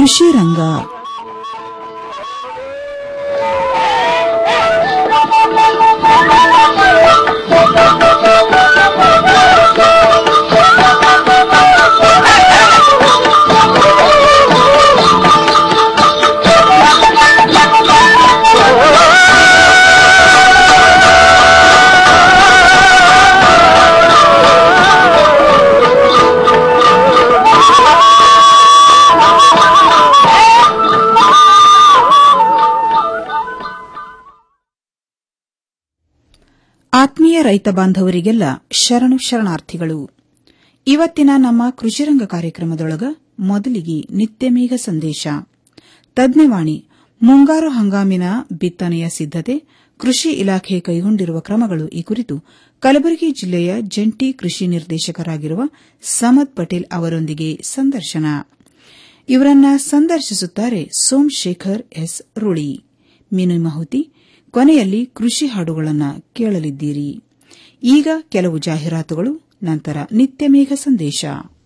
ಕೃಷಿ ರಂಗ ಆತ್ಮೀಯ ರೈತ ಬಾಂಧವರಿಗೆಲ್ಲ ಶರಣು ಶರಣಾರ್ಥಿಗಳು ಇವತ್ತಿನ ನಮ್ಮ ಕೃಷಿರಂಗ ಕಾರ್ಯಕ್ರಮದೊಳಗ ಮೊದಲಿಗೆ ನಿತ್ಯಮೇಘ ಸಂದೇಶ ತಜ್ಞವಾಣಿ ಮುಂಗಾರು ಹಂಗಾಮಿನ ಬಿತ್ತನೆಯ ಸಿದ್ದತೆ ಕೃಷಿ ಇಲಾಖೆ ಕೈಗೊಂಡಿರುವ ಕ್ರಮಗಳು ಈ ಕುರಿತು ಕಲಬುರಗಿ ಜಿಲ್ಲೆಯ ಜಂಟಿ ಕೃಷಿ ನಿರ್ದೇಶಕರಾಗಿರುವ ಸಮದ್ ಪಟೇಲ್ ಅವರೊಂದಿಗೆ ಸಂದರ್ಶನ ಇವರನ್ನ ಸಂದರ್ಶಿಸುತ್ತಾರೆ ಸೋಮಶೇಖರ್ ಎಸ್ ರುಳಿ ಮೀನು ಮಹುತಿ ಕೊನೆಯಲ್ಲಿ ಕೃಷಿ ಹಾಡುಗಳನ್ನು ಕೇಳಲಿದ್ದೀರಿ ಈಗ ಕೆಲವು ಜಾಹೀರಾತುಗಳು ನಂತರ ನಿತ್ಯಮೇಘ ಸಂದೇಶ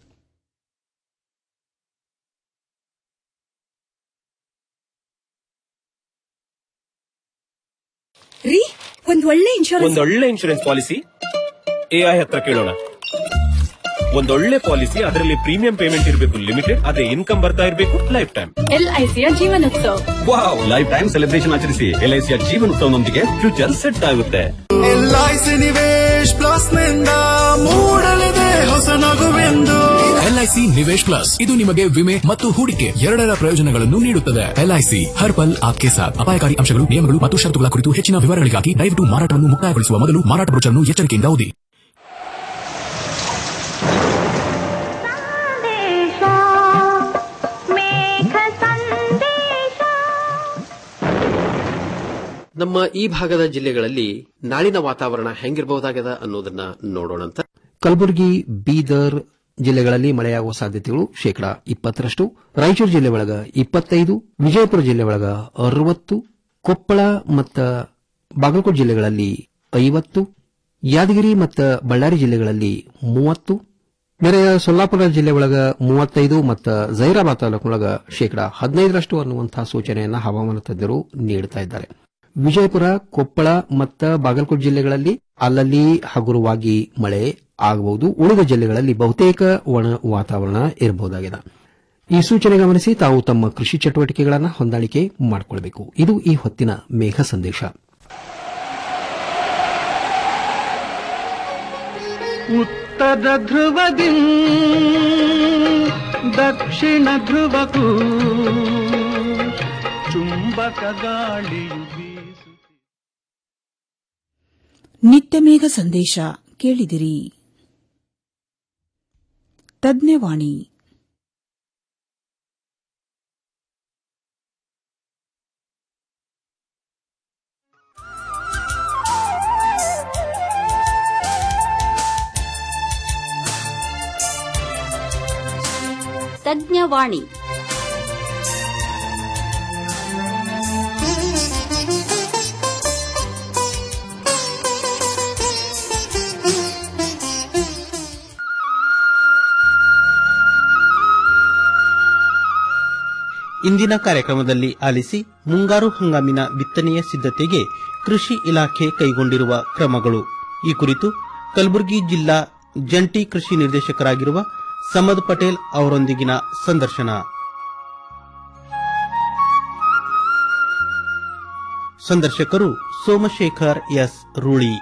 ರೀ ಒಂದ್ ಒಳ್ಳೆ ಇನ್ಶೂರೆನ್ಸ್ ಒಂದೊಳ್ಳೆ ಇನ್ಶೂರೆನ್ಸ್ ಪಾಲಿಸಿ ಎಐ ಹತ್ರ ಕೇಳೋಣ ಒಂದೊಳ್ಳೆ ಪಾಲಿಸಿ ಅದರಲ್ಲಿ ಪ್ರೀಮಿಯಂ ಪೇಮೆಂಟ್ ಇರಬೇಕು ಲಿಮಿಟೆಡ್ ಅದೇ ಇನ್ಕಮ್ ಬರ್ತಾ ಇರಬೇಕು ಲೈಫ್ ಟೈಮ್ ಎಲ್ಐಸಿಯ Jeevanotsav wow life time celebration ಆಚರಿಸಿ ಎಲ್ಐಸಿಯ ಜೀವನೋತ್ಸವನೊಂದಿಗೆ ಫ್ಯೂಚರ್ ಸೆಟ್ ಆಗುತ್ತೆ ಎಲ್ಐಸಿ ನಿವೇಶ್ ಪ್ಲಸ್ ನಿಂದ ಮೂಡಲಿದೆ ಹೊಸ ನಗುವೆಂದು ಎಲ್ಐಸಿ ನಿವೇಶ್ ಪ್ಲಸ್ ಇದು ನಿಮಗೆ ವಿಮೆ ಮತ್ತು ಹೂಡಿಕೆ ಎರಡರ ಪ್ರಯೋಜನಗಳನ್ನು ನೀಡುತ್ತದೆ ಎಲ್ಐಸಿ ಹರ್ ಪಲ್ ಆಪ್ಕೆ ಸಾಥ್ ಅಪಾಯಕಾರಿ ಅಂಶಗಳು ನಿಯಮಗಳು ಮತ್ತು ಷರತ್ತುಗಳ ಕುರಿತು ಹೆಚ್ಚಿನ ವಿವರಗಳಿಗಾಗಿ ದಯವಿಟ್ಟು ಮಾರಾಟವನ್ನು ಮುಕ್ತಾಯಗೊಳಿಸುವ ಮೊದಲು ಮಾರಾಟ ಬ್ರೋಚರ್ನ್ನು ಎಚ್ಚರಿಕೆಯಿಂದ ಓದಿ ನಮ್ಮ ಈ ಭಾಗದ ಜಿಲ್ಲೆಗಳಲ್ಲಿ ನಾಳಿನ ವಾತಾವರಣ ಹೆಂಗಿರಬಹುದಾಗದ ಅನ್ನೋದನ್ನ ನೋಡೋಣಂತ ಕಲಬುರಗಿ ಬೀದರ್ ಜಿಲ್ಲೆಗಳಲ್ಲಿ ಮಳೆಯಾಗುವ ಸಾಧ್ಯತೆಗಳು ಶೇಕಡಾ ಇಪ್ಪತ್ತರಷ್ಟು ರಾಯಚೂರು ಜಿಲ್ಲೆ ಒಳಗ ಇಪ್ಪತ್ತೈದು ವಿಜಯಪುರ ಜಿಲ್ಲೆ ಒಳಗ ಅರವತ್ತು ಕೊಪ್ಪಳ ಮತ್ತು ಬಾಗಲಕೋಟೆ ಜಿಲ್ಲೆಗಳಲ್ಲಿ ಐವತ್ತು ಯಾದಗಿರಿ ಮತ್ತು ಬಳ್ಳಾರಿ ಜಿಲ್ಲೆಗಳಲ್ಲಿ ಮೂವತ್ತು ನೆರೆಯ ಸೊಲ್ಲಾಪುರ ಜಿಲ್ಲೆ ಒಳಗ ಮೂವತ್ತೈದು ಮತ್ತು ಜೈರಾಬಾದ್ ತಾಲೂಕಿನೊಳಗ ಶೇಕಡಾ ಹದಿನೈದರಷ್ಟು ಅನ್ನುವಂತಹ ಸೂಚನೆಯನ್ನ ಹವಾಮಾನ ತಜ್ಞರು ನೀಡುತ್ತಾ ಇದ್ದಾರೆ ವಿಜಯಪುರ ಕೊಪ್ಪಳ ಮತ್ತು ಬಾಗಲಕೋಟೆ ಜಿಲ್ಲೆಗಳಲ್ಲಿ ಅಲ್ಲಲ್ಲಿ ಹಗುರವಾಗಿ ಮಳೆ ಆಗಬಹುದು ಉಳಿದ ಜಿಲ್ಲೆಗಳಲ್ಲಿ ಬಹುತೇಕ ಒಣ ವಾತಾವರಣ ಇರಬಹುದಾಗಿದೆ ಈ ಸೂಚನೆ ಗಮನಿಸಿ ತಾವು ತಮ್ಮ ಕೃಷಿ ಚಟುವಟಿಕೆಗಳನ್ನು ಹೊಂದಾಣಿಕೆ ಮಾಡಿಕೊಳ್ಳಬೇಕು ಇದು ಈ ಹೊತ್ತಿನ ಮೇಘ ಸಂದೇಶ ಉತ್ತರ ಧ್ರುವದಿ ದಕ್ಷಿಣ ಧ್ರುವಕ್ಕೂ ಚುಂಬಕ ಗಾಳಿಯು ಬೀಸು ನಿತ್ಯಮೇಘ ಸಂದೇಶ ಕೇಳಿದಿರಿ ತಜ್ಞವಾಣಿ ತಜ್ಞವಾಣಿ ಇಂದಿನ ಕಾರ್ಯಕ್ರಮದಲ್ಲಿ ಆಲಿಸಿ ಮುಂಗಾರು ಹಂಗಾಮಿನ ಬಿತ್ತನೆಯ ಸಿದ್ಧತೆಗೆ ಕೃಷಿ ಇಲಾಖೆ ಕೈಗೊಂಡಿರುವ ಕ್ರಮಗಳು ಈ ಕುರಿತು ಕಲಬುರಗಿ ಜಿಲ್ಲಾ ಜಂಟಿ ಕೃಷಿ ನಿರ್ದೇಶಕರಾಗಿರುವ ಸಮದ್ ಪಟೇಲ್ ಅವರೊಂದಿಗಿನ ಸಂದರ್ಶನ ಸಂದರ್ಶಕರು ಸೋಮಶೇಖರ್ ಎಸ್ ರೂಳಿ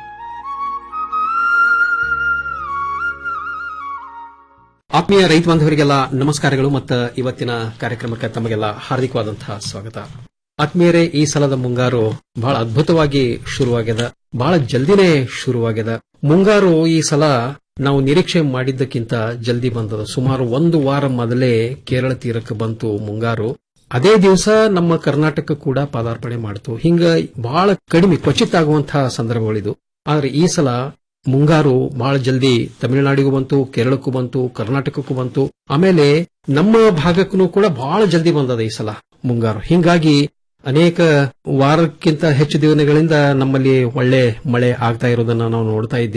ಆತ್ಮೀಯ ರೈತ ಬಾಂಧವರಿಗೆಲ್ಲ ನಮಸ್ಕಾರಗಳು ಮತ್ತು ಇವತ್ತಿನ ಕಾರ್ಯಕ್ರಮಕ್ಕೆ ತಮಗೆಲ್ಲ ಹಾರ್ದಿಕವಾದಂತಹ ಸ್ವಾಗತ ಆತ್ಮೀಯರೇ ಈ ಸಲದ ಮುಂಗಾರು ಬಹಳ ಅದ್ಭುತವಾಗಿ ಶುರುವಾಗ್ಯದ ಬಹಳ ಜಲ್ದಿನೇ ಶುರುವಾಗ್ಯದ ಮುಂಗಾರು ಈ ಸಲ ನಾವು ನಿರೀಕ್ಷೆ ಮಾಡಿದ್ದಕ್ಕಿಂತ ಜಲ್ದಿ ಬಂದದ ಸುಮಾರು ಒಂದು ವಾರ ಮೊದಲೇ ಕೇರಳ ತೀರಕ್ಕೆ ಬಂತು ಮುಂಗಾರು ಅದೇ ದಿವಸ ನಮ್ಮ ಕರ್ನಾಟಕ ಕೂಡ ಪಾದಾರ್ಪಣೆ ಮಾಡಿತು ಹಿಂಗ ಬಹಳ ಕಡಿಮೆ ಕ್ವಚಿತ್ ಆಗುವಂತಹ ಸಂದರ್ಭಗಳಿದು ಆದ್ರೆ ಈ ಸಲ ಮುಂಗಾರು ಬಹಳ ಜಲ್ದಿ ತಮಿಳುನಾಡಿಗೂ ಬಂತು ಕೇರಳಕ್ಕೂ ಬಂತು ಕರ್ನಾಟಕಕ್ಕೂ ಬಂತು ಆಮೇಲೆ ನಮ್ಮ ಭಾಗಕ್ಕೂ ಕೂಡ ಬಹಳ ಜಲ್ದಿ ಬಂದದ ಈ ಸಲ ಮುಂಗಾರು ಹಿಂಗಾಗಿ ಅನೇಕ ವಾರಕ್ಕಿಂತ ಹೆಚ್ಚು ದಿನಗಳಿಂದ ನಮ್ಮಲ್ಲಿ ಒಳ್ಳೆ ಮಳೆ ಆಗ್ತಾ ಇರೋದನ್ನ ನಾವು ನೋಡ್ತಾ ಇದ್ದೀವಿ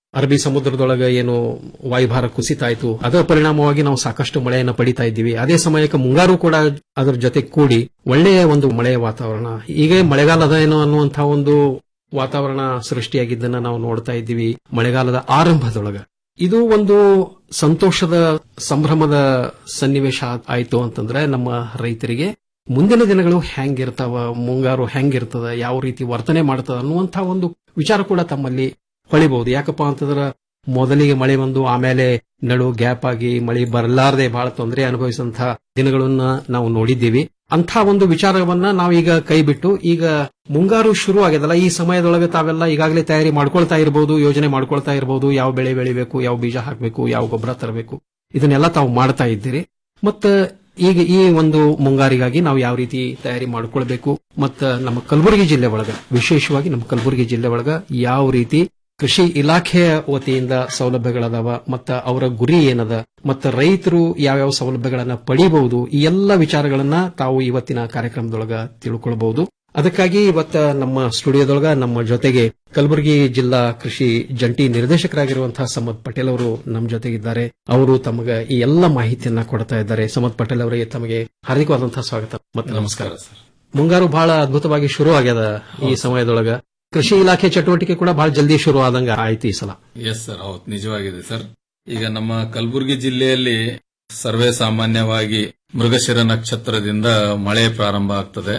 ಅರಬ್ಬಿ ಸಮುದ್ರದೊಳಗೆ ಏನು ವಾಯುಭಾರ ಕುಸಿತ ಆಯ್ತು ಅದರ ಪರಿಣಾಮವಾಗಿ ನಾವು ಸಾಕಷ್ಟು ಮಳೆಯನ್ನು ಪಡಿತಾ ಇದ್ದೀವಿ ಅದೇ ಸಮಯಕ್ಕೆ ಮುಂಗಾರು ಕೂಡ ಅದರ ಜೊತೆ ಕೂಡಿ ಒಳ್ಳೆಯ ಒಂದು ಮಳೆಯ ವಾತಾವರಣ ಈಗ ಮಳೆಗಾಲದ ಏನೋ ಅನ್ನುವಂತಹ ಒಂದು ವಾತಾವರಣ ಸೃಷ್ಟಿಯಾಗಿದ್ದನ್ನ ನಾವು ನೋಡ್ತಾ ಇದ್ದೀವಿ ಮಳೆಗಾಲದ ಆರಂಭದೊಳಗ ಇದು ಒಂದು ಸಂತೋಷದ ಸಂಭ್ರಮದ ಸನ್ನಿವೇಶ ಆಯ್ತು ಅಂತಂದ್ರೆ ನಮ್ಮ ರೈತರಿಗೆ ಮುಂದಿನ ದಿನಗಳು ಹೆಂಗಿರ್ತಾವ ಮುಂಗಾರು ಹೆಂಗಿರ್ತದ ಯಾವ ರೀತಿ ವರ್ತನೆ ಮಾಡ್ತದ ಅನ್ನುವಂಥ ಒಂದು ವಿಚಾರ ಕೂಡ ತಮ್ಮಲ್ಲಿ ಹೊಳಿಬಹುದು ಯಾಕಪ್ಪ ಅಂತಂದ್ರ ಮೊದಲಿಗೆ ಮಳೆ ಬಂದು ಆಮೇಲೆ ನಡು ಗ್ಯಾಪ್ ಆಗಿ ಮಳೆ ಬರಲಾರದೆ ಬಹಳ ತೊಂದರೆ ಅನುಭವಿಸಂತ ದಿನಗಳನ್ನ ನಾವು ನೋಡಿದ್ದೀವಿ ಅಂಥ ಒಂದು ವಿಚಾರವನ್ನ ನಾವೀಗ ಕೈ ಬಿಟ್ಟು ಈಗ ಮುಂಗಾರು ಶುರು ಆಗ್ಯದಲ್ಲ ಈ ಸಮಯದೊಳಗೆ ತಾವೆಲ್ಲ ಈಗಾಗಲೇ ತಯಾರಿ ಮಾಡ್ಕೊಳ್ತಾ ಇರಬಹುದು ಯೋಜನೆ ಮಾಡ್ಕೊಳ್ತಾ ಇರಬಹುದು ಯಾವ ಬೆಳೆ ಬೆಳಿಬೇಕು ಯಾವ ಬೀಜ ಹಾಕಬೇಕು ಯಾವ ಗೊಬ್ಬರ ತರಬೇಕು ಇದನ್ನೆಲ್ಲ ತಾವು ಮಾಡ್ತಾ ಇದ್ದೀರಿ ಮತ್ತ ಈಗ ಈ ಒಂದು ಮುಂಗಾರಿಗಾಗಿ ನಾವು ಯಾವ ರೀತಿ ತಯಾರಿ ಮಾಡ್ಕೊಳ್ಬೇಕು ಮತ್ತ ನಮ್ಮ ಕಲಬುರಗಿ ಜಿಲ್ಲೆ ಒಳಗ ವಿಶೇಷವಾಗಿ ನಮ್ಮ ಕಲಬುರಗಿ ಜಿಲ್ಲೆ ಒಳಗ ಯಾವ ರೀತಿ ಕೃಷಿ ಇಲಾಖೆಯ ವತಿಯಿಂದ ಸೌಲಭ್ಯಗಳದಾವ ಮತ್ತ ಅವರ ಗುರಿ ಏನದ ಮತ್ತ ರೈತರು ಯಾವ್ಯಾವ ಸೌಲಭ್ಯಗಳನ್ನ ಪಡಿಬಹುದು ಈ ಎಲ್ಲ ವಿಚಾರಗಳನ್ನ ತಾವು ಇವತ್ತಿನ ಕಾರ್ಯಕ್ರಮದೊಳಗ ತಿಳ್ಕೊಳ್ಬಹುದು ಅದಕ್ಕಾಗಿ ಇವತ್ತ ನಮ್ಮ ಸ್ಟುಡಿಯೋದೊಳಗ ನಮ್ಮ ಜೊತೆಗೆ ಕಲಬುರಗಿ ಜಿಲ್ಲಾ ಕೃಷಿ ಜಂಟಿ ನಿರ್ದೇಶಕರಾಗಿರುವಂತಹ ಸಮದ್ ಪಟೇಲ್ ಅವರು ನಮ್ಮ ಜೊತೆಗಿದ್ದಾರೆ ಅವರು ತಮಗೆ ಈ ಎಲ್ಲ ಮಾಹಿತಿಯನ್ನ ಕೊಡ್ತಾ ಇದ್ದಾರೆ ಸಮದ್ ಪಟೇಲ್ ಅವರಿಗೆ ತಮಗೆ ಹಾರ್ದಿಕವಾದಂತಹ ಸ್ವಾಗತ ಮತ್ತೆ ನಮಸ್ಕಾರ ಮುಂಗಾರು ಬಹಳ ಅದ್ಭುತವಾಗಿ ಶುರು ಆಗ್ಯದ ಈ ಸಮಯದೊಳಗ ಕೃಷಿ ಇಲಾಖೆ ಚಟುವಟಿಕೆ ಕೂಡ ಬಹಳ ಜಲ್ದಿ ಶುರು ಆದಂಗ ಆಯ್ತು ಈ ಸಲ ಎಸ್ ಸರ್ ಹೌದು ನಿಜವಾಗಿದೆ ಸರ್ ಈಗ ನಮ್ಮ ಕಲಬುರಗಿ ಜಿಲ್ಲೆಯಲ್ಲಿ ಸರ್ವೇ ಸಾಮಾನ್ಯವಾಗಿ ಮೃಗಶಿರ ನಕ್ಷತ್ರದಿಂದ ಮಳೆ ಪ್ರಾರಂಭ ಆಗ್ತದೆ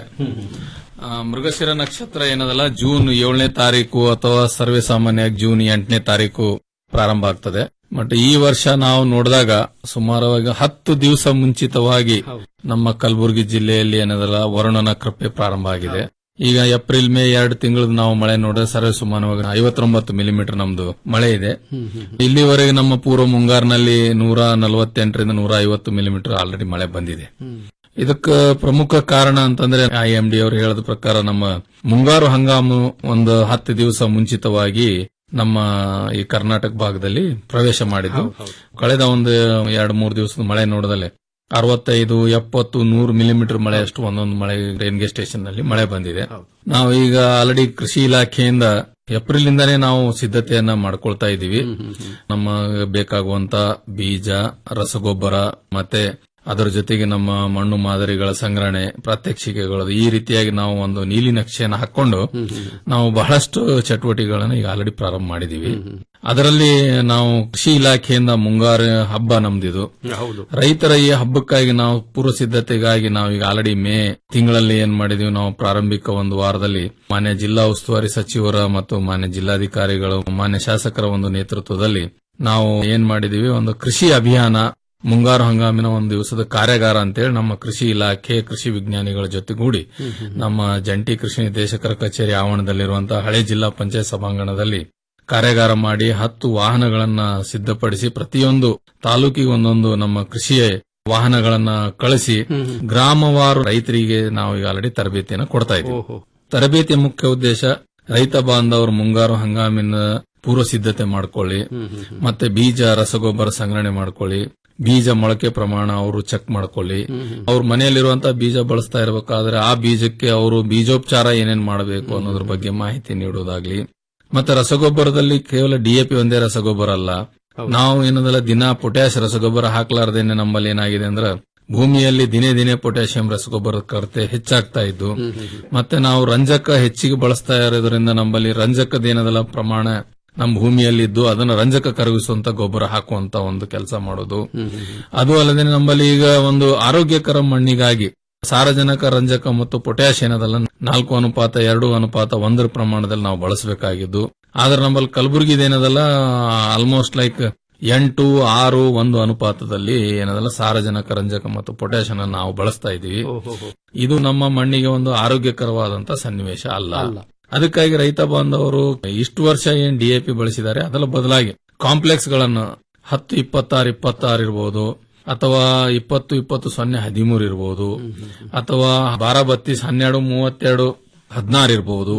ಆ, ಮೃಗಶಿರ ನಕ್ಷತ್ರ ಏನದಲ್ಲ ಜೂನ್ ಏಳನೇ ತಾರೀಕು ಅಥವಾ ಸರ್ವೇ ಸಾಮಾನ್ಯವಾಗಿ ಜೂನ್ ಎಂಟನೇ ತಾರೀಕು ಪ್ರಾರಂಭ ಆಗ್ತದೆ ಬಟ್ ಈ ವರ್ಷ ನಾವು ನೋಡಿದಾಗ ಸುಮಾರವಾಗಿ ಹತ್ತು ದಿವಸ ಮುಂಚಿತವಾಗಿ ನಮ್ಮ ಕಲಬುರಗಿ ಜಿಲ್ಲೆಯಲ್ಲಿ ಏನದಲ್ಲ ವರುಣನ ಕೃಪೆ ಪ್ರಾರಂಭ ಆಗಿದೆ ಈಗ ಏಪ್ರಿಲ್ ಮೇ ಎರಡು ತಿಂಗಳು ನಾವು ಮಳೆ ನೋಡಿದ್ರೆ ಸರ್ವೇ ಸುಮಾರವಾಗಿ ಐವತ್ತೊಂಬತ್ತು ಮಿಲಿಮೀಟರ್ ನಮ್ದು ಮಳೆ ಇದೆ ಇಲ್ಲಿವರೆಗೆ ನಮ್ಮ ಪೂರ್ವ ಮುಂಗಾರಿನಲ್ಲಿ ನೂರ ನಲವತ್ತೆಂಟರಿಂದ ನೂರ ಐವತ್ತು ಮಿಲಿಮೀಟರ್ ಆಲ್ರೆಡಿ ಮಳೆ ಬಂದಿದೆ ಇದಕ್ಕೆ ಪ್ರಮುಖ ಕಾರಣ ಅಂತಂದ್ರೆ ಐ ಎಂ ಡಿ ಅವರು ಹೇಳಿದ ಪ್ರಕಾರ ನಮ್ಮ ಮುಂಗಾರು ಹಂಗಾಮು ಒಂದು ಹತ್ತು ದಿವಸ ಮುಂಚಿತವಾಗಿ ನಮ್ಮ ಈ ಕರ್ನಾಟಕ ಭಾಗದಲ್ಲಿ ಪ್ರವೇಶ ಮಾಡಿದ್ದು ಕಳೆದ ಒಂದು ಎರಡು ಮೂರು ದಿವಸದ ಮಳೆ ನೋಡಿದಲ್ಲಿ ಅರವತ್ತೈದು ಎಪ್ಪತ್ತು ನೂರು ಮಿಲಿಮೀಟರ್ ಮಳೆ ಅಷ್ಟು ಒಂದೊಂದು ಮಳೆ ರೈನ್ಗೆ ಸ್ಟೇಷನ್ ನಲ್ಲಿ ಮಳೆ ಬಂದಿದೆ ನಾವು ಈಗ ಆಲ್ರೆಡಿ ಕೃಷಿ ಇಲಾಖೆಯಿಂದ ಏಪ್ರಿಲ್ ಇಂದಾನೇ ನಾವು ಸಿದ್ಧತೆಯನ್ನ ಮಾಡ್ಕೊಳ್ತಾ ಇದ್ದೀವಿ ನಮ್ಮ ಬೇಕಾಗುವಂತ ಬೀಜ ರಸಗೊಬ್ಬರ ಮತ್ತೆ ಅದರ ಜೊತೆಗೆ ನಮ್ಮ ಮಣ್ಣು ಮಾದರಿಗಳ ಸಂಗ್ರಹಣೆ ಪ್ರಾತ್ಯಕ್ಷಿಕೆಗಳು ಈ ರೀತಿಯಾಗಿ ನಾವು ಒಂದು ನೀಲಿ ನಕ್ಷೆಯನ್ನು ಹಾಕೊಂಡು ನಾವು ಬಹಳಷ್ಟು ಚಟುವಟಿಕೆಗಳನ್ನು ಈಗ ಆಲ್ರೆಡಿ ಪ್ರಾರಂಭ ಮಾಡಿದೀವಿ ಅದರಲ್ಲಿ ನಾವು ಕೃಷಿ ಇಲಾಖೆಯಿಂದ ಮುಂಗಾರು ಹಬ್ಬ ನಮ್ದಿದು ಹೌದು ರೈತರ ಈ ಹಬ್ಬಕ್ಕಾಗಿ ನಾವು ಪೂರ್ವ ಸಿದ್ಧತೆಗಾಗಿ ನಾವು ಈಗ ಆಲ್ರೆಡಿ ಮೇ ತಿಂಗಳಲ್ಲಿ ಏನ್ ಮಾಡಿದೀವಿ ನಾವು ಪ್ರಾರಂಭಿಕ ಒಂದು ವಾರದಲ್ಲಿ ಮಾನ್ಯ ಜಿಲ್ಲಾ ಉಸ್ತುವಾರಿ ಸಚಿವರ ಮತ್ತು ಮಾನ್ಯ ಜಿಲ್ಲಾಧಿಕಾರಿಗಳು ಮಾನ್ಯ ಶಾಸಕರ ಒಂದು ನೇತೃತ್ವದಲ್ಲಿ ನಾವು ಏನ್ ಮಾಡಿದೀವಿ ಒಂದು ಕೃಷಿ ಅಭಿಯಾನ ಮುಂಗಾರು ಹಂಗಾಮಿನ ಒಂದು ದಿವಸದ ಕಾರ್ಯಾಗಾರ ಅಂತೇಳಿ ನಮ್ಮ ಕೃಷಿ ಇಲಾಖೆ ಕೃಷಿ ವಿಜ್ಞಾನಿಗಳ ಜೊತೆಗೂಡಿ ನಮ್ಮ ಜಂಟಿ ಕೃಷಿ ನಿರ್ದೇಶಕರ ಕಚೇರಿ ಆವರಣದಲ್ಲಿರುವಂತಹ ಹಳೆ ಜಿಲ್ಲಾ ಪಂಚಾಯತ್ ಸಭಾಂಗಣದಲ್ಲಿ ಕಾರ್ಯಾಗಾರ ಮಾಡಿ ಹತ್ತು ವಾಹನಗಳನ್ನ ಸಿದ್ಧಪಡಿಸಿ ಪ್ರತಿಯೊಂದು ತಾಲೂಕಿಗೆ ಒಂದೊಂದು ನಮ್ಮ ಕೃಷಿ ವಾಹನಗಳನ್ನ ಕಳಿಸಿ ಗ್ರಾಮವಾರು ರೈತರಿಗೆ ನಾವು ಈಗ ಆಲ್ರೆಡಿ ತರಬೇತಿಯನ್ನು ಕೊಡ್ತಾ ಇದ್ದೀವಿ ತರಬೇತಿಯ ಮುಖ್ಯ ಉದ್ದೇಶ ರೈತ ಬಾಂಧವರು ಮುಂಗಾರು ಹಂಗಾಮಿನ ಪೂರ್ವ ಸಿದ್ಧತೆ ಮಾಡ್ಕೊಳ್ಳಿ ಮತ್ತೆ ಬೀಜ ರಸಗೊಬ್ಬರ ಸಂಗ್ರಹಣೆ ಮಾಡ್ಕೊಳ್ಳಿ ಬೀಜ ಮೊಳಕೆ ಪ್ರಮಾಣ ಅವರು ಚೆಕ್ ಮಾಡ್ಕೊಳ್ಳಿ ಅವ್ರ ಮನೆಯಲ್ಲಿರುವಂತಹ ಬೀಜ ಬಳಸ್ತಾ ಇರಬೇಕಾದ್ರೆ ಆ ಬೀಜಕ್ಕೆ ಅವರು ಬೀಜೋಪಚಾರ ಏನೇನ್ ಮಾಡಬೇಕು ಅನ್ನೋದ್ರ ಬಗ್ಗೆ ಮಾಹಿತಿ ನೀಡುವುದಾಗ್ಲಿ ಮತ್ತೆ ರಸಗೊಬ್ಬರದಲ್ಲಿ ಕೇವಲ ಡಿಎಪಿ ಒಂದೇ ರಸಗೊಬ್ಬರ ಅಲ್ಲ ನಾವು ಏನದಲ್ಲ ದಿನ ಪೊಟ್ಯಾಶ್ ರಸಗೊಬ್ಬರ ಹಾಕ್ಲಾರ್ದೇನೆ ನಮ್ಮಲ್ಲಿ ಏನಾಗಿದೆ ಅಂದ್ರೆ ಭೂಮಿಯಲ್ಲಿ ದಿನೇ ದಿನೇ ಪೊಟ್ಯಾಷಿಯಂ ರಸಗೊಬ್ಬರದ ಕೊರತೆ ಹೆಚ್ಚಾಗ್ತಾ ಇದ್ದು ಮತ್ತೆ ನಾವು ರಂಜಕ ಹೆಚ್ಚಿಗೆ ಬಳಸ್ತಾ ಇರೋದ್ರಿಂದ ನಮ್ಮಲ್ಲಿ ರಂಜಕದ ಏನದಲ್ಲ ಪ್ರಮಾಣ ನಮ್ಮ ಭೂಮಿಯಲ್ಲಿ ಇದ್ದು ಅದನ್ನು ರಂಜಕ ಕರಗಿಸುವಂತ ಗೊಬ್ಬರ ಹಾಕುವಂತ ಒಂದು ಕೆಲಸ ಮಾಡೋದು ಅದು ಅಲ್ಲದೆ ನಮ್ಮಲ್ಲಿ ಈಗ ಒಂದು ಆರೋಗ್ಯಕರ ಮಣ್ಣಿಗಾಗಿ ಸಾರಜನಕ ರಂಜಕ ಮತ್ತು ಪೊಟ್ಯಾಶ್ ಏನದಲ್ಲ ನಾಲ್ಕು ಅನುಪಾತ ಎರಡು ಅನುಪಾತ ಒಂದರ ಪ್ರಮಾಣದಲ್ಲಿ ನಾವು ಬಳಸಬೇಕಾಗಿದ್ದು ಆದ್ರೆ ನಮ್ಮಲ್ಲಿ ಕಲಬುರಗಿದ ಏನದಲ್ಲ ಆಲ್ಮೋಸ್ಟ್ ಲೈಕ್ ಎಂಟು ಆರು ಒಂದು ಅನುಪಾತದಲ್ಲಿ ಏನದಲ್ಲ ಸಾರಜನಕ ರಂಜಕ ಮತ್ತು ಪೊಟ್ಯಾಶ್ ಅನ್ನ ನಾವು ಬಳಸ್ತಾ ಇದೀವಿ ಇದು ನಮ್ಮ ಮಣ್ಣಿಗೆ ಒಂದು ಆರೋಗ್ಯಕರವಾದಂತ ಸನ್ನಿವೇಶ ಅಲ್ಲ ಅದಕ್ಕಾಗಿ ರೈತ ಬಾಂಧವರು ಇಷ್ಟು ವರ್ಷ ಏನ್ ಡಿಎಪಿ ಬಳಸಿದ್ದಾರೆ ಅದರ ಬದಲಾಗಿ ಕಾಂಪ್ಲೆಕ್ಸ್ ಗಳನ್ನು ಹತ್ತು ಇಪ್ಪತ್ತಾರು ಇಪ್ಪತ್ತಾರು ಇರಬಹುದು ಅಥವಾ ಇಪ್ಪತ್ತು ಇಪ್ಪತ್ತು ಸೊನ್ನೆ ಹದಿಮೂರು ಇರಬಹುದು ಅಥವಾ ಬಾರ ಬತ್ತೀಸ್ ಹನ್ನೆರಡು ಮೂವತ್ತೆರಡು ಹದಿನಾರು ಇರಬಹುದು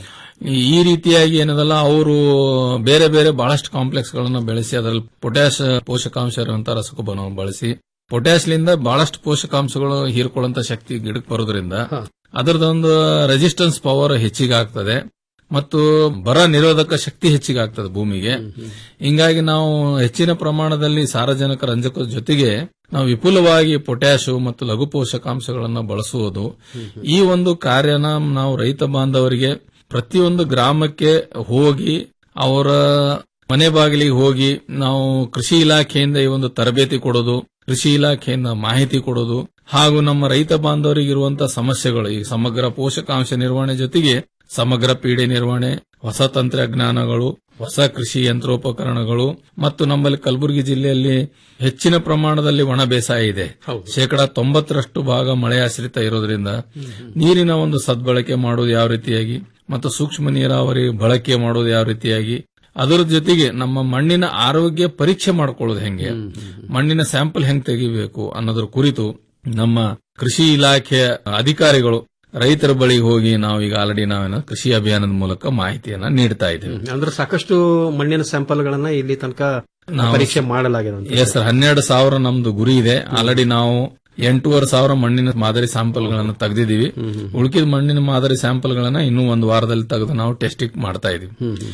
ಈ ರೀತಿಯಾಗಿ ಏನದಲ್ಲ ಅವರು ಬೇರೆ ಬೇರೆ ಬಹಳಷ್ಟು ಕಾಂಪ್ಲೆಕ್ಸ್ ಗಳನ್ನು ಬೆಳೆಸಿ ಅದರಲ್ಲಿ ಪೊಟ್ಯಾಶ್ ಪೋಷಕಾಂಶ ಇರುವಂತಹ ರಸಗೊಬ್ಬರವನ್ನು ಬಳಸಿ ಪೊಟ್ಯಾಶ್ಲಿಂದ ಬಹಳಷ್ಟು ಪೋಷಕಾಂಶಗಳು ಹೀರ್ಕೊಳ್ಳುವಂತ ಶಕ್ತಿ ಗಿಡಕ್ಕೆ ಬರೋದ್ರಿಂದ ಅದರದೊಂದು ರೆಸಿಸ್ಟೆನ್ಸ್ ಪವರ್ ಹೆಚ್ಚಿಗೆ ಆಗ್ತದೆ ಮತ್ತು ಬರ ನಿರೋಧಕ ಶಕ್ತಿ ಹೆಚ್ಚಿಗೆ ಆಗ್ತದೆ ಭೂಮಿಗೆ ಹಿಂಗಾಗಿ ನಾವು ಹೆಚ್ಚಿನ ಪ್ರಮಾಣದಲ್ಲಿ ಸಾರಜನಕ ರಂಜಕದ ಜೊತೆಗೆ ನಾವು ವಿಪುಲವಾಗಿ ಪೊಟ್ಯಾಶ್ ಮತ್ತು ಲಘು ಪೋಷಕಾಂಶಗಳನ್ನು ಬಳಸುವುದು ಈ ಒಂದು ಕಾರ್ಯನ ನಾವು ರೈತ ಬಾಂಧವರಿಗೆ ಪ್ರತಿಯೊಂದು ಗ್ರಾಮಕ್ಕೆ ಹೋಗಿ ಅವರ ಮನೆ ಬಾಗಿಲಿಗೆ ಹೋಗಿ ನಾವು ಕೃಷಿ ಇಲಾಖೆಯಿಂದ ಈ ಒಂದು ತರಬೇತಿ ಕೊಡೋದು ಕೃಷಿ ಇಲಾಖೆಯಿಂದ ಮಾಹಿತಿ ಕೊಡೋದು ಹಾಗೂ ನಮ್ಮ ರೈತ ಬಾಂಧವರಿಗೆ ಇರುವಂತಹ ಸಮಸ್ಯೆಗಳು ಈ ಸಮಗ್ರ ಪೋಷಕಾಂಶ ನಿರ್ವಹಣೆ ಜೊತೆಗೆ ಸಮಗ್ರ ಪೀಡೆ ನಿರ್ವಹಣೆ ಹೊಸ ತಂತ್ರಜ್ಞಾನಗಳು ಹೊಸ ಕೃಷಿ ಯಂತ್ರೋಪಕರಣಗಳು ಮತ್ತು ನಮ್ಮಲ್ಲಿ ಕಲಬುರಗಿ ಜಿಲ್ಲೆಯಲ್ಲಿ ಹೆಚ್ಚಿನ ಪ್ರಮಾಣದಲ್ಲಿ ಒಣ ಬೇಸಾಯ ಇದೆ ಶೇಕಡಾ ತೊಂಬತ್ತರಷ್ಟು ಭಾಗ ಮಳೆ ಆಶ್ರಿತ ಇರೋದ್ರಿಂದ ನೀರಿನ ಒಂದು ಸದ್ಬಳಕೆ ಮಾಡುವುದು ಯಾವ ರೀತಿಯಾಗಿ ಮತ್ತು ಸೂಕ್ಷ್ಮ ನೀರಾವರಿ ಬಳಕೆ ಮಾಡುವುದು ಯಾವ ರೀತಿಯಾಗಿ ಅದರ ಜೊತೆಗೆ ನಮ್ಮ ಮಣ್ಣಿನ ಆರೋಗ್ಯ ಪರೀಕ್ಷೆ ಮಾಡ್ಕೊಳ್ಳೋದು ಹೆಂಗೆ ಮಣ್ಣಿನ ಸ್ಯಾಂಪಲ್ ಹೆಂಗ್ ತೆಗಿಬೇಕು ಅನ್ನೋದ್ರ ಕುರಿತು ನಮ್ಮ ಕೃಷಿ ಇಲಾಖೆಯ ಅಧಿಕಾರಿಗಳು ರೈತರ ಬಳಿಗೆ ಹೋಗಿ ನಾವು ಈಗ ಆಲ್ರೆಡಿ ನಾವೇನ ಕೃಷಿ ಅಭಿಯಾನದ ಮೂಲಕ ಮಾಹಿತಿಯನ್ನ ನೀಡ್ತಾ ಇದ್ದೇವೆ ಅಂದ್ರೆ ಸಾಕಷ್ಟು ಮಣ್ಣಿನ ಸ್ಯಾಂಪಲ್ಗಳನ್ನ ಇಲ್ಲಿ ತನಕ ನಾವು- ಪರೀಕ್ಷೆ ಮಾಡಲಾಗಿದೆ ಅಂತ ಎಸ್ ಸರ್ ಹನ್ನೆರಡು ಸಾವಿರ ನಮ್ದು ಗುರಿ ಇದೆ ಆಲ್ರೆಡಿ ನಾವು ಎಂಟೂವರೆ ಸಾವಿರ ಮಣ್ಣಿನ ಮಾದರಿ ಸ್ಯಾಂಪಲ್ಗಳನ್ನು ತೆಗೆದಿದ್ದೀವಿ ಉಳಿಕಿದ ಮಣ್ಣಿನ ಮಾದರಿ ಸ್ಯಾಂಪಲ್ಗಳನ್ನ ಇನ್ನೂ ಒಂದು ವಾರದಲ್ಲಿ ತೆಗೆದು ನಾವು ಟೆಸ್ಟಿಂಗ್ ಮಾಡ್ತಾ ಇದೀವಿ